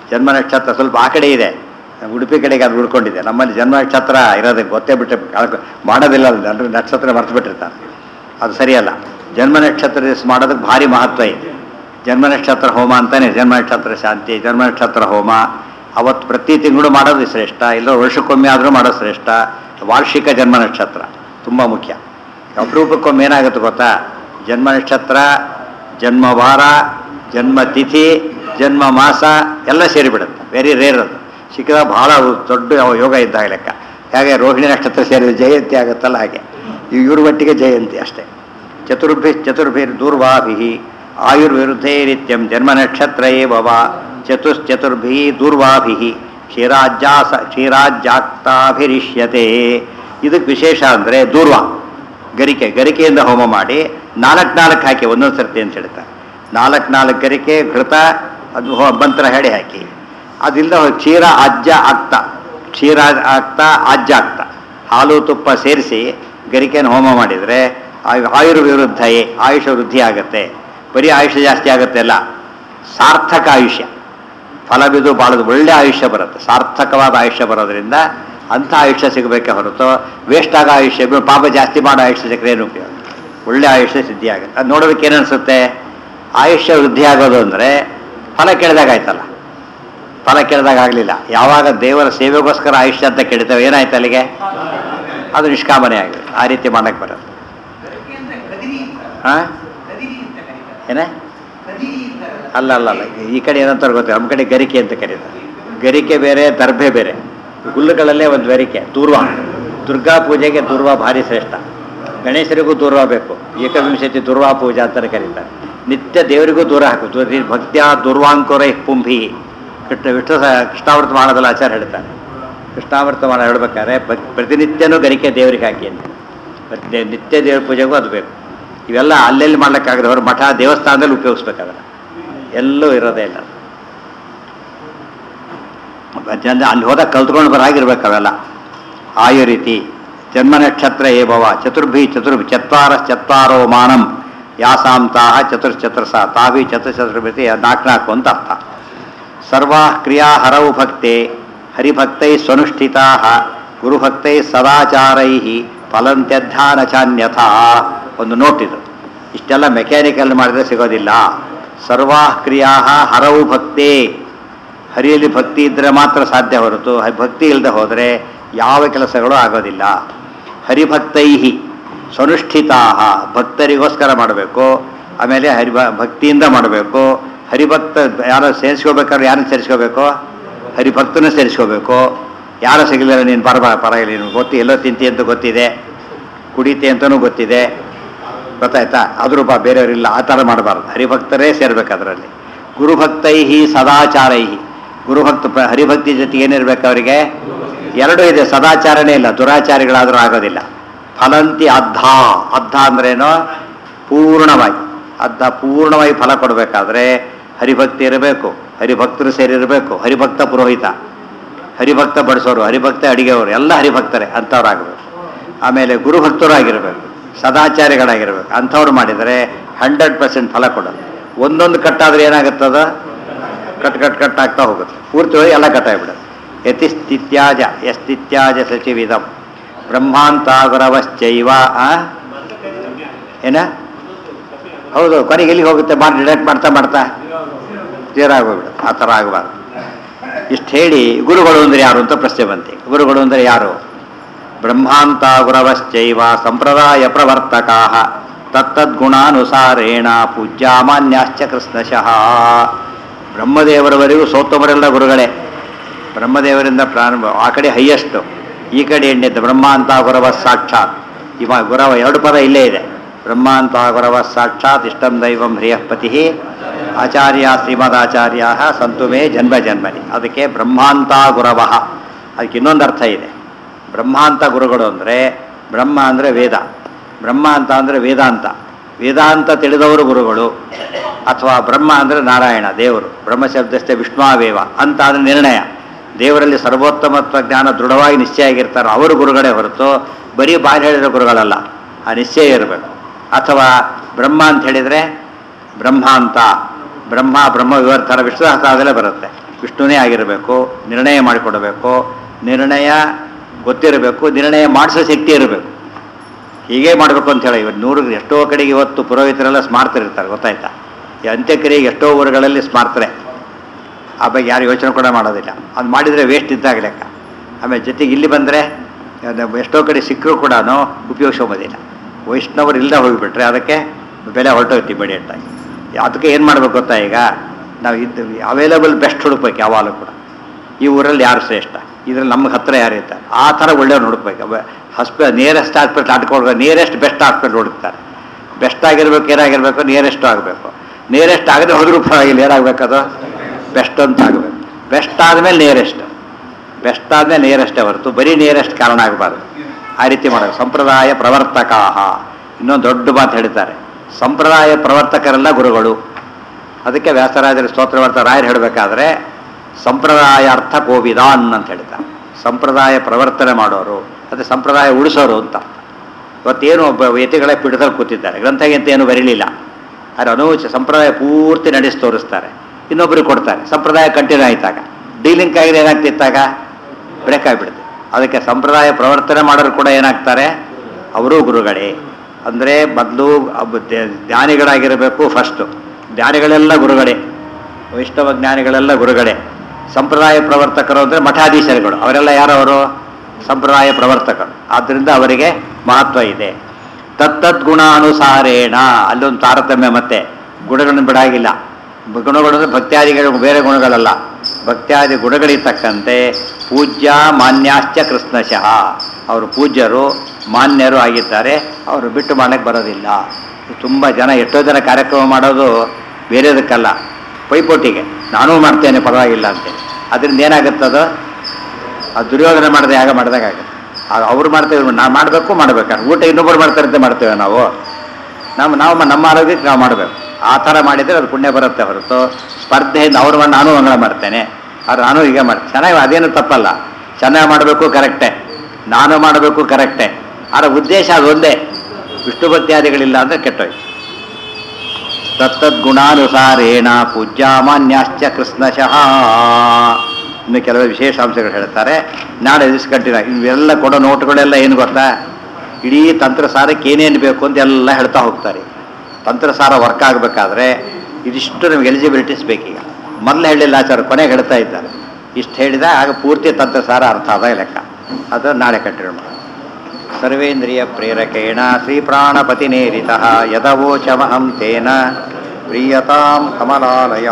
ಜನ್ಮ ನಕ್ಷತ್ರ ಸ್ವಲ್ಪ ಆ ಕಡೆ ಇದೆ ಉಡುಪಿ ಕಡೆಗೆ ಅದು ಉಳ್ಕೊಂಡಿದೆ ನಮ್ಮಲ್ಲಿ ಜನ್ಮ ನಕ್ಷತ್ರ ಇರೋದಕ್ಕೆ ಗೊತ್ತೇ ಬಿಟ್ಟು ಕಳ್ಕೊ- ಮಾಡೋದಿಲ್ಲ ಅದು ಜನರು ನಕ್ಷತ್ರ ಮರ್ತು ಬಿಟ್ಟಿರ್ತಾರೆ ಅದು ಸರಿಯಲ್ಲ ಜನ್ಮ ನಕ್ಷತ್ರ ದಿವಸ ಮಾಡೋದಕ್ಕೆ ಭಾರಿ ಮಹತ್ವ ಇದೆ ಜನ್ಮ ನಕ್ಷತ್ರ ಹೋಮ ಅಂತಾನೆ ಜನ್ಮ ನಕ್ಷತ್ರ ಶಾಂತಿ ಜನ್ಮ ನಕ್ಷತ್ರ ಹೋಮ ಅವತ್ತು ಪ್ರತಿ ತಿಂಗಳು ಮಾಡೋದು ಶ್ರೇಷ್ಠ ಇಲ್ಲ ವರ್ಷಕ್ಕೊಮ್ಮೆ ಆದರೂ ಮಾಡೋದು ಶ್ರೇಷ್ಠ ವಾರ್ಷಿಕ ಜನ್ಮ ನಕ್ಷತ್ರ ತುಂಬ ಮುಖ್ಯ ಅಪರೂಪಕ್ಕೊಮ್ಮೆ ಏನಾಗುತ್ತೆ ಗೊತ್ತಾ ಜನ್ಮ ನಕ್ಷತ್ರ ಜನ್ಮ ವಾರ ಜನ್ಮ ತಿಥಿ ಜನ್ಮ ಮಾಸ ಎಲ್ಲ ಸೇರಿಬಿಡುತ್ತೆ ವೆರಿ ರೇರ್ ಅದು ಸಿಕ್ಕಿದ ಬಹಳ ದೊಡ್ಡ ಯೋಗ ಇದ್ದಾಗ ಲೆಕ್ಕ ಹೇಗೆ ರೋಹಿಣಿ ನಕ್ಷತ್ರ ಸೇರಿದ ಜಯಂತಿ ಆಗುತ್ತಲ್ಲ ಹಾಗೆ ಇವ್ರ ಒಟ್ಟಿಗೆ ಜಯಂತಿ ಅಷ್ಟೇ ಚತುರ್ಭಿ ಚತುರ್ಭಿರ್ ದೂರ್ವಾಭಿ ಆಯುರ್ವಿರುದ್ಧೇ ನಿತ್ಯಂ ಜನ್ಮ ನಕ್ಷತ್ರ ಏವ ಚತುಶ್ಚತುರ್ಭಿ ದೂರ್ವಾಭಿ ಕ್ಷೀರಾಜ್ಯಾಸ ಕ್ಷೀರಾಜ್ಯಾಕ್ತಾಭಿರಿಷ್ಯತೆ ಇದಕ್ಕೆ ವಿಶೇಷ ಅಂದರೆ ದೂರ್ವ ಗರಿಕೆ ಗರಿಕೆಯಿಂದ ಹೋಮ ಮಾಡಿ ನಾಲ್ಕು ನಾಲ್ಕು ಹಾಕಿ ಒಂದೊಂದು ಸರ್ತಿ ಅಂತ ಹೇಳ್ತಾರೆ ನಾಲ್ಕು ನಾಲ್ಕು ಗರಿಕೆ ಘೃತ ಅದು ಹೋ- ಮಂತ್ರ ಹೇಳಿ ಹಾಕಿ ಅದಿಲ್ಲ ಕ್ಷೀರ ಅಜ್ಜ ಆಗ್ತ ಕ್ಷೀರ ಆಗ್ತ ಅಜ್ಜ ಆಗ್ತ ಹಾಲು ತುಪ್ಪ ಸೇರಿಸಿ ಗರಿಕೆಯನ್ನು ಹೋಮ ಮಾಡಿದರೆ ಆಯುರ್ವಿರುದ್ಧಯೇ ಆಯುಷ ವೃದ್ಧಿ ಆಗುತ್ತೆ ಬರೀ ಆಯುಷ್ಯ ಜಾಸ್ತಿ ಆಗುತ್ತೆ ಅಲ್ಲ ಸಾರ್ಥಕ ಆಯುಷ್ಯ ಫಲ ಬಿದ್ದು ಬಾಳದು ಒಳ್ಳೆ ಆಯುಷ್ಯ ಬರುತ್ತೆ ಸಾರ್ಥಕವಾದ ಆಯುಷ್ಯ ಬರೋದ್ರಿಂದ ಅಂಥ ಆಯುಷ್ಯ ಸಿಗಬೇಕೆ ಹೊರತು ವೇಸ್ಟ್ ಆಗೋ ಆಯುಷ್ಯ ಬ- ಪಾಪ ಜಾಸ್ತಿ ಮಾಡೋ ಆಯುಷ್ಯ ಸಿಕ್ಕರೆ ಏನು ಉಪಯೋಗ ಒಳ್ಳೆ ಆಯುಷ್ಯ ಸಿದ್ಧಿ ಆಗುತ್ತೆ ಅದು ನೋಡೋದಕ್ಕೆ ಏನು ಅನಿಸುತ್ತೆ ಆಯುಷ್ಯ ವೃದ್ಧಿ ಆಗೋದು ಅಂದರೆ ಫಲ ಕೇಳಿದಾಗ ಆಯ್ತಲ್ಲ ಫಲ ಕೇಳಿದಾಗ ಆಗಲಿಲ್ಲ ಯಾವಾಗ ದೇವರ ಸೇವೆಗೋಸ್ಕರ ಆಯುಷ್ಯ ಅಂತ ಕೇಳ್ತೇವೆ ಏನಾಯ್ತು ಅಲ್ಲಿಗೆ ಅದು ನಿಷ್ಕಾಮನೆ ಆಗಿದೆ ಆ ರೀತಿ ಮಾಡಕ್ಕೆ ಬರೋದು ಹಾಂ ಏನೇ ಅಲ್ಲ ಅಲ್ಲ ಅಲ್ಲ ಈ ಕಡೆ ಏನಂತಾರೆ ಗೊತ್ತಿಲ್ಲ ನಮ್ಮ ಕಡೆ ಗರಿಕೆ ಅಂತ ಕರೀತಾರೆ ಗರಿಕೆ ಬೇರೆ ದರ್ಭೆ ಬೇರೆ ಹುಲ್ಲುಗಳಲ್ಲೇ ಒಂದು ಗರಿಕೆ ದೂರ್ವ ದುರ್ಗಾ ಪೂಜೆಗೆ ದೂರ್ವ ಭಾರಿ ಶ್ರೇಷ್ಠ ಗಣೇಶರಿಗೂ ದೂರ್ವ ಬೇಕು ಏಕವಿಂಶತಿ ದುರ್ವಾ ಪೂಜಾ ಅಂತಾನೆ ಕರೀತಾರೆ ನಿತ್ಯ ದೇವರಿಗೂ ದೂರ ಹಾಕು ದೂರ ಭಕ್ತ್ಯ ದುರ್ವಾಂಕುರ ಪುಂಭಿ ಕೃಷ್ಣ ವಿಷ್ಣು ಸ- ಕೃಷ್ಣಾವೃತ ಮಾಡೋದಲ್ಲ ಆಚಾರ ಹೇಳ್ತಾರೆ ಕೃಷ್ಣಾವೃತ ಮಾಡ ಹೇಳ್ಬೇಕಾದ್ರೆ ಭಕ್- ಪ್ರತಿನಿತ್ಯನೂ ಗರಿಕೆ ದೇವರಿಗೆ ಹಾಕಿ ಅಂತ ಪ್ರತಿ ನಿತ್ಯ ದೇವ್ರ ಪೂಜೆಗೂ ಅದು ಬೇಕು ಇವೆಲ್ಲ ಅಲ್ಲೆಲ್ಲಿ ಮಾಡ್ಲಿಕ್ಕಾಗದೆ ಅವ್ರ ಮಠ ದೇವಸ್ಥಾನದಲ್ಲಿ ಉಪಯೋಗಿಸ್ಬೇಕಾದ್ರೆ ಎಲ್ಲೂ ಇರೋದೇ ಇಲ್ಲ ಜನ ಅಲ್ಲಿ ಹೋದಾಗ ಕಲ್ತ್ಕೊಂಡು ಬರಾಗಿರ್ಬೇಕು ಅವೆಲ್ಲ ಆಯು ರೀತಿ ಜನ್ಮ ನಕ್ಷತ್ರ ಏ ಭವ ಚತುರ್ಭಿ ಚತುರ್ಭಿ ಚತ್ವಾರ ಚತ್ವಾರೋ ಮಾನಂ ಯಾಸಾಂತಾಹ ಚತುರ್ಚತುರ್ಸ ತಾಭಿ ಚತುರ್ಚತುರ್ಭಿ ನಾಲ್ಕು ನಾಲ್ಕು ಅಂತ ಅರ್ಥ ಸರ್ವಾ ಕ್ರಿಯಾ ಹರವು ಭಕ್ತೆ ಹರಿಭಕ್ತೈ ಸ್ವನುಷ್ಠಿತಾ ಗುರುಭಕ್ತೈ ಸದಾಚಾರೈ ಫಲಂತ್ಯಧ್ಯಾನ ಚಾನ್ಯಥಾ ಒಂದು ನೋಟ್ ಇದು ಇಷ್ಟೆಲ್ಲ ಮೆಕ್ಯಾನಿಕಲ್ ಮಾಡಿದ್ರೆ ಸಿಗೋದಿಲ್ಲ ಸರ್ವಾ ಕ್ರಿಯಾ ಹರವು ಭಕ್ತೆ ಹರಿಯಲ್ಲಿ ಭಕ್ತಿ ಇದ್ದರೆ ಮಾತ್ರ ಸಾಧ್ಯ ಹೊರತು ಹ- ಭಕ್ತಿ ಇಲ್ಲದೆ ಹೋದರೆ ಯಾವ ಕೆಲಸಗಳು ಆಗೋದಿಲ್ಲ ಹರಿಭಕ್ತೈ ಸ್ವನುಷ್ಠಿತಾ ಭಕ್ತರಿಗೋಸ್ಕರ ಮಾಡಬೇಕು ಆಮೇಲೆ ಹರಿ ಭಕ್ತಿಯಿಂದ ಮಾಡಬೇಕು ಹರಿಭಕ್ತ ಯಾರು ಸೇರಿಸ್ಕೋಬೇಕಾದ್ರೆ ಯಾರನ್ನು ಸೇರಿಸ್ಕೋಬೇಕು ಹರಿಭಕ್ತನ ಸೇರಿಸ್ಕೋಬೇಕು ಯಾರು ಸಿಗಲಿಲ್ಲ ನೀನು ಬರಬ ಪರವಾಗಿಲ್ಲ ನೀನು ಗೊತ್ತಿ ಎಲ್ಲೋ ತಿಂತಿ ಅಂತ ಗೊತ್ತಿದೆ ಕುಡಿತೆ ಅಂತಲೂ ಗೊತ್ತಿದೆ ಗೊತ್ತಾಯ್ತಾ ಆದರೂ ಬಾ ಬೇರೆಯವರಿಲ್ಲ ಆ ಥರ ಮಾಡಬಾರ್ದು ಹರಿಭಕ್ತರೇ ಸೇರ್ಬೇಕು ಅದರಲ್ಲಿ ಗುರುಭಕ್ತೈ ಸದಾಚಾರೈ ಗುರುಭಕ್ತ ಪ್ರ- ಹರಿಭಕ್ತಿ ಜೊತೆಗೆ ಏನಿರ್ಬೇಕು ಅವರಿಗೆ ಎರಡೂ ಇದೆ ಸದಾಚಾರನೇ ಇಲ್ಲ ದುರಾಚಾರಿಗಳಾದರೂ ಆಗೋದಿಲ್ಲ ಫಲಂತಿ ಅದ್ಧ ಅದ್ಧ ಅಂದ್ರೇನು ಪೂರ್ಣವಾಗಿ ಅದ್ಧ ಪೂರ್ಣವಾಗಿ ಫಲ ಕೊಡಬೇಕಾದ್ರೆ ಹರಿಭಕ್ತಿ ಇರಬೇಕು ಹರಿಭಕ್ತರು ಸೇರಿರಬೇಕು ಹರಿಭಕ್ತ ಪುರೋಹಿತ ಹರಿಭಕ್ತ ಬಡಿಸೋರು ಹರಿಭಕ್ತ ಅಡಿಗೆಯವರು ಎಲ್ಲ ಹರಿಭಕ್ತರೇ ಅಂಥವ್ರಾಗಬೇಕು ಆಮೇಲೆ ಗುರುಭಕ್ತರು ಆಗಿರಬೇಕು ಸದಾಚಾರಿಗಳಾಗಿರ್ಬೇಕು ಅಂಥವ್ರು ಮಾಡಿದರೆ ಹಂಡ್ರೆಡ್ ಪರ್ಸೆಂಟ್ ಫಲ ಕೊಡೋದು ಒಂದೊಂದು ಕಟ್ಟಾದ್ರೆ ಏನಾಗುತ್ತದ ಕಟ್ ಕಟ್ ಕಟ್ ಆಗ್ತಾ ಹೋಗುತ್ತೆ ಪೂರ್ತಿ ಹೋಗಿ ಎಲ್ಲ ಕಟ್ಟಾಗ್ಬಿಡುತ್ತೆ ಯತಿಸ್ಥಿತ್ಯಾಜ ಯಸ್ತಿತ್ಯಾಜ ಸಚಿವಿದಂ ಬ್ರಹ್ಮಾಂತ ಗುರವಶ್ಚೈವ ಆ? ಏನ ಹೌದು ಕೊನೆಗೆ ಎಲ್ಲಿಗೆ ಹೋಗುತ್ತೆ ಮಾಡಿ ಡಿಡಕ್ಟ್ ಮಾಡ್ತಾ ಮಾಡ್ತಾ ಜೀರಾಗೋಗ್ಬಿಡುತ್ತೆ ಆ ಥರ ಆಗಬಾರ್ದು ಇಷ್ಟು ಹೇಳಿ ಗುರುಗಳು ಅಂದರೆ ಯಾರು ಅಂತ ಪ್ರಶ್ನೆ ಬಂತೆ ಗುರುಗಳು ಅಂದರೆ ಯಾರು ಬ್ರಹ್ಮಾಂತ ಗುರವಶ್ಚೈವ ಸಂಪ್ರದಾಯ ಪ್ರವರ್ತಕಾ ತತ್ತದ್ಗುಣಾನುಸಾರೇಣ ಪೂಜ್ಯಾಮಾನ್ಯಾಶ್ಚ ಕೃಷ್ಣಶಃ ಬ್ರಹ್ಮದೇವರವರೆಗೂ ಸೋತ್ತಮರೆಲ್ಲ ಗುರುಗಳೇ ಬ್ರಹ್ಮದೇವರಿಂದ ಪ್ರಾರಂಭ ಆ ಕಡೆ ಹೈಯೆಸ್ಟು ಈ ಕಡೆ ಎಣ್ಣೆದ್ದು ಬ್ರಹ್ಮಾಂತ ಗುರವ ಸಾಕ್ಷಾತ್ ಇವ ಗುರವ ಎರಡು ಪದ ಇಲ್ಲೇ ಇದೆ ಬ್ರಹ್ಮಾಂತ ಗುರವ ಸಾಕ್ಷಾತ್ ಇಷ್ಟಂ ದೈವಂ ಹ್ರಿಯಃಪತಿ ಆಚಾರ್ಯ ಶ್ರೀಮದಾಚಾರ್ಯ ಸಂತು ಮೇ ಜನ್ಮ ಜನ್ಮನಿ ಅದಕ್ಕೆ ಬ್ರಹ್ಮಾಂತ ಗುರವಃ ಅದಕ್ಕೆ ಇನ್ನೊಂದು ಅರ್ಥ ಇದೆ ಬ್ರಹ್ಮಾಂತ ಗುರುಗಳು ಅಂದರೆ ಬ್ರಹ್ಮ ಅಂದರೆ ವೇದ ಬ್ರಹ್ಮ ಅಂತ ಅಂದರೆ ವೇದಾಂತ ವೇದಾಂತ ತಿಳಿದವರು ಗುರುಗಳು ಅಥವಾ ಬ್ರಹ್ಮ ಅಂದರೆ ನಾರಾಯಣ ದೇವರು ಬ್ರಹ್ಮ ಶಬ್ದಸ್ಥೆ ವಿಷ್ಣುವೇವ ಅಂತ ಅಂದರೆ ನಿರ್ಣಯ ದೇವರಲ್ಲಿ ಸರ್ವೋತ್ತಮತ್ವ ಜ್ಞಾನ ದೃಢವಾಗಿ ನಿಶ್ಚಯ ಆಗಿರ್ತಾರೋ ಅವರು ಗುರುಗಳೇ ಹೊರತು ಬರೀ ಬಾಯಿ ಹೇಳಿದ ಗುರುಗಳಲ್ಲ ಆ ನಿಶ್ಚಯ ಇರಬೇಕು ಅಥವಾ ಬ್ರಹ್ಮ ಅಂತ ಹೇಳಿದರೆ ಬ್ರಹ್ಮ ಅಂತ ಬ್ರಹ್ಮ ಬ್ರಹ್ಮ ವಿವರ್ತರ ವಿಶ್ವಾಸದಲ್ಲೇ ಬರುತ್ತೆ ವಿಷ್ಣುನೇ ಆಗಿರಬೇಕು ನಿರ್ಣಯ ಮಾಡಿಕೊಡಬೇಕು ನಿರ್ಣಯ ಗೊತ್ತಿರಬೇಕು ನಿರ್ಣಯ ಮಾಡಿಸೋ ಶಕ್ತಿ ಇರಬೇಕು ಹೀಗೆ ಮಾಡಬೇಕು ಅಂತ ಹೇಳಿ ಇವತ್ತು ನೂರು ಎಷ್ಟೋ ಕಡೆಗೆ ಇವತ್ತು ಪುರೋಹಿತರೆಲ್ಲ ಸ್ಮಾರ್ತರಿರ್ತಾರೆ ಗೊತ್ತಾಯ್ತಾ ಈ ಅಂತ್ಯಕ್ರಿಯೆಗೆ ಎಷ್ಟೋ ಊರುಗಳಲ್ಲಿ ಸ್ಮಾರ್ತರೆ ಆ ಬಗ್ಗೆ ಯಾರು ಯೋಚನೆ ಕೂಡ ಮಾಡೋದಿಲ್ಲ ಅದು ಮಾಡಿದರೆ ವೇಸ್ಟ್ ಇದ್ದಾಗ ಲೆಕ್ಕ ಆಮೇಲೆ ಜೊತೆಗೆ ಇಲ್ಲಿ ಬಂದರೆ ಎಷ್ಟೋ ಕಡೆ ಸಿಕ್ಕರೂ ಕೂಡ ಉಪಯೋಗಿಸೋಬೋದಿಲ್ಲ ವೈಷ್ಣವರು ಇಲ್ಲದೆ ಹೋಗಿಬಿಟ್ರೆ ಅದಕ್ಕೆ ಬೆಲೆ ಹೊರಟೋಗ್ತೀವಿ ಬಡಿಯಟ್ಟಾಗಿ ಅದಕ್ಕೆ ಏನು ಮಾಡಬೇಕು ಗೊತ್ತಾ ಈಗ ನಾವು ಇದ್ದು ಅವೈಲೇಬಲ್ ಬೆಸ್ಟ್ ಹುಡುಕ್ಬೇಕು ಯಾವಾಗಲೂ ಕೂಡ ಈ ಊರಲ್ಲಿ ಯಾರು ಶ್ರೇಷ್ಠ ಇದ್ರಲ್ಲಿ ನಮ್ಗೆ ಹತ್ರ ಯಾರು ಇರ್ತಾರೆ ಆ ಥರ ಒಳ್ಳೆಯವ್ರು ಹುಡುಕ್ಬೇಕು ಹಾಸ್ಪಿ ನಿಯರೆಸ್ಟ್ ಹಾಸ್ಪಿಟ್ಲ್ ಆಟ್ಕೊಂಡು ನಿಯರೆಸ್ಟ್ ಬೆಸ್ಟ್ ಹಾಸ್ಪಿಟ್ಲ್ ಹುಡುಕ್ತಾರೆ ಬೆಸ್ಟ್ ಆಗಿರ್ಬೇಕು ಏನಾಗಿರ್ಬೇಕು ನಿಯರೆಸ್ಟ್ ಆಗಬೇಕು ನಿಯರೆಸ್ಟ್ ಆಗದೆ ಹೋದ್ರೂ ಪರವಾಗಿಲ್ಲ ಏನಾಗಬೇಕದು ಬೆಸ್ಟ್ ಅಂತ ಆಗಬೇಕು ಬೆಸ್ಟ್ ಆದಮೇಲೆ ನಿಯರೆಸ್ಟ್ ಬೆಸ್ಟ್ ಆದಮೇಲೆ ನಿಯರೆಸ್ಟೇ ಹೊರತು ಬರೀ ನಿಯರೆಸ್ಟ್ ಕಾರಣ ಆಗಬಾರ್ದು ಆ ರೀತಿ ಮಾಡೋದು ಸಂಪ್ರದಾಯ ಪ್ರವರ್ತಕಾಹ ಇನ್ನೊಂದು ದೊಡ್ಡ ಮಾತು ಹೇಳ್ತಾರೆ ಸಂಪ್ರದಾಯ ಪ್ರವರ್ತಕರೆಲ್ಲ ಗುರುಗಳು ಅದಕ್ಕೆ ವ್ಯಾಸರಾಜರ ಸ್ತೋತ್ರವರ್ತ ರಾಯರು ಹೇಳಬೇಕಾದ್ರೆ ಸಂಪ್ರದಾಯಾರ್ಥ ಕೋವಿದಾನ್ ಅಂತ ಹೇಳ್ತಾರೆ ಸಂಪ್ರದಾಯ ಪ್ರವರ್ತನೆ ಮಾಡೋರು ಅದು ಸಂಪ್ರದಾಯ ಉಳಿಸೋರು ಅಂತ ಇವತ್ತೇನು ಒಬ್ಬ ಯತಿಗಳೇ ಪೀಠದಲ್ಲಿ ಕೂತಿದ್ದಾರೆ ಗ್ರಂಥಗಿಂತ ಏನು ಬರೀಲಿಲ್ಲ ಆದರೆ ಅನೂಚ ಸಂಪ್ರದಾಯ ಪೂರ್ತಿ ನಡೆಸಿ ತೋರಿಸ್ತಾರೆ ಇನ್ನೊಬ್ಬರಿಗೆ ಕೊಡ್ತಾರೆ ಸಂಪ್ರದಾಯ ಕಂಟಿನ್ಯೂ ಆಯ್ತಾಗ ಡೀಲಿಂಗ್ ಆಗಿದೆ ಏನಾಗ್ತಿತ್ತಾಗ ಬ್ರೇಕ್ ಆಗಿಬಿಡುತ್ತೆ ಅದಕ್ಕೆ ಸಂಪ್ರದಾಯ ಪ್ರವರ್ತನೆ ಮಾಡೋರು ಕೂಡ ಏನಾಗ್ತಾರೆ ಅವರೂ ಗುರುಗಳೇ ಅಂದರೆ ಮೊದಲು ಜ್ಞಾನಿಗಳಾಗಿರಬೇಕು ಫಸ್ಟು ಜ್ಞಾನಿಗಳೆಲ್ಲ ಗುರುಗಳೇ ವೈಷ್ಣವ ಜ್ಞಾನಿಗಳೆಲ್ಲ ಗುರುಗಳೇ ಸಂಪ್ರದಾಯ ಪ್ರವರ್ತಕರು ಅಂದರೆ ಮಠಾಧೀಶರುಗಳು ಅವರೆಲ್ಲ ಯಾರವರು ಸಂಪ್ರದಾಯ ಪ್ರವರ್ತಕರು ಆದ್ದರಿಂದ ಅವರಿಗೆ ಮಹತ್ವ ಇದೆ ತತ್ತದ್ ಗುಣಾನುಸಾರೇಣ ಅಲ್ಲೊಂದು ತಾರತಮ್ಯ ಮತ್ತೆ ಗುಣಗಳನ್ನು ಬಿಡಾಗಿಲ್ಲ ಗುಣಗಳು ಅಂದರೆ ಭಕ್ತ್ಯಾದಿಗಳು ಬೇರೆ ಗುಣಗಳಲ್ಲ ಭಕ್ತ್ಯಾದಿ ಗುಣಗಳಿಗೆ ತಕ್ಕಂತೆ ಪೂಜ್ಯ ಮಾನ್ಯಾಶ್ಚ ಕೃಷ್ಣಶಃ ಅವರು ಪೂಜ್ಯರು ಮಾನ್ಯರು ಆಗಿದ್ದಾರೆ ಅವರು ಬಿಟ್ಟು ಮಾಡಕ್ಕೆ ಬರೋದಿಲ್ಲ ತುಂಬ ಜನ ಎಷ್ಟೋ ಜನ ಕಾರ್ಯಕ್ರಮ ಮಾಡೋದು ಬೇರೆದಕ್ಕಲ್ಲ ಪೈಪೋಟಿಗೆ ನಾನೂ ಮಾಡ್ತೇನೆ ಪರವಾಗಿಲ್ಲ ಅಂತೇಳಿ ಅದರಿಂದ ಏನಾಗುತ್ತದು ಆ ದುರ್ಯೋಧನ ಮಾಡದೆ ಆಗ ಮಾಡಿದಾಗುತ್ತೆ ಅವ್ರು ಮಾಡ್ತೇವೆ ನಾವು ಮಾಡಬೇಕು ಮಾಡಬೇಕು ಊಟ ಇನ್ನೊಬ್ಬರು ಮಾಡ್ತಾರಂತೆ ಮಾಡ್ತೇವೆ ನಾವು ನಾವು ನಾವು ಮ- ನಮ್ಮ ಆರೋಗ್ಯಕ್ಕೆ ನಾವು ಮಾಡಬೇಕು ಆ ಥರ ಮಾಡಿದರೆ ಅದು ಪುಣ್ಯ ಬರುತ್ತೆ ಹೊರತು ಸ್ಪರ್ಧೆಯಿಂದ ಅವ್ರು ಮಾಡಿ ನಾನು ಮಂಗಳ ಮಾಡ್ತೇನೆ ಆದ್ರೆ ನಾನು ಹೀಗೆ ಮಾಡ್ತೇನೆ ಚೆನ್ನಾಗಿ ಅದೇನು ತಪ್ಪಲ್ಲ ಚೆನ್ನಾಗಿ ಮಾಡಬೇಕು ಕರೆಕ್ಟೇ ನಾನು ಮಾಡಬೇಕು ಕರೆಕ್ಟೇ ಆದರೆ ಉದ್ದೇಶ ಅದೊಂದೇ ವಿಷ್ಣು ಭಕ್ತ್ಯಾದಿಗಳಿಲ್ಲ ಅಂದರೆ ಕೆಟ್ಟೋಯ್ತು ತತ್ತದ್ಗುಣಾನುಸಾರೇಣ ಪೂಜ್ಯಾಮಾನ್ಯಾಶ್ಚ ಕೃಷ್ಣಶಃ ಇನ್ನು ಕೆಲವು ವಿಶೇಷಾಂಶಗಳು ಹೇಳ್ತಾರೆ ನಾಳೆ ದಿವಸ ಕಂಟಿನ್ಯೂ ಇವೆಲ್ಲ ಕೊಡೋ ನೋಟುಗಳೆಲ್ಲ ಏನು ಗೊತ್ತಾ ಇಡೀ ತಂತ್ರಸಾರಕ್ಕೆ ಏನೇನು ಬೇಕು ಅಂತ ಎಲ್ಲ ಹೇಳ್ತಾ ಹೋಗ್ತಾರೆ ತಂತ್ರಸಾರ ವರ್ಕ್ ಆಗಬೇಕಾದ್ರೆ ಇದಿಷ್ಟು ನಮ್ಗೆ ಎಲಿಜಿಬಿಲಿಟೀಸ್ ಬೇಕೀಗ ಮೊದಲು ಹೇಳಿಲ್ಲ ಆಚಾರ ಕೊನೆಗೆ ಹೇಳ್ತಾ ಇದ್ದಾರೆ ಇಷ್ಟು ಹೇಳಿದ ಆಗ ಪೂರ್ತಿ ತಂತ್ರಸಾರ ಅರ್ಥ ಆದ ಲೆಕ್ಕ ಅದು ನಾಳೆ ಕಂಟಿನ್ಯೂ ಮಾಡೋಣ ಸರ್ವೇಂದ್ರಿಯ ಪ್ರೇರಕೇಣ ಶ್ರೀಪ್ರಾಣಪತಿನೇರಿತ ಯದವೋಚಮಹಂ ತೇನ ಪ್ರೀಯತಾಂ ಕಮಲಾಲಯ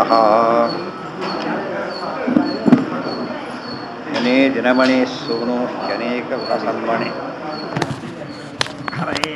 ಜನೇ ದಿನಮಣಿ ಸೂನು ಜನೇಕ ಸನ್ಮಣಿ ಹರೇ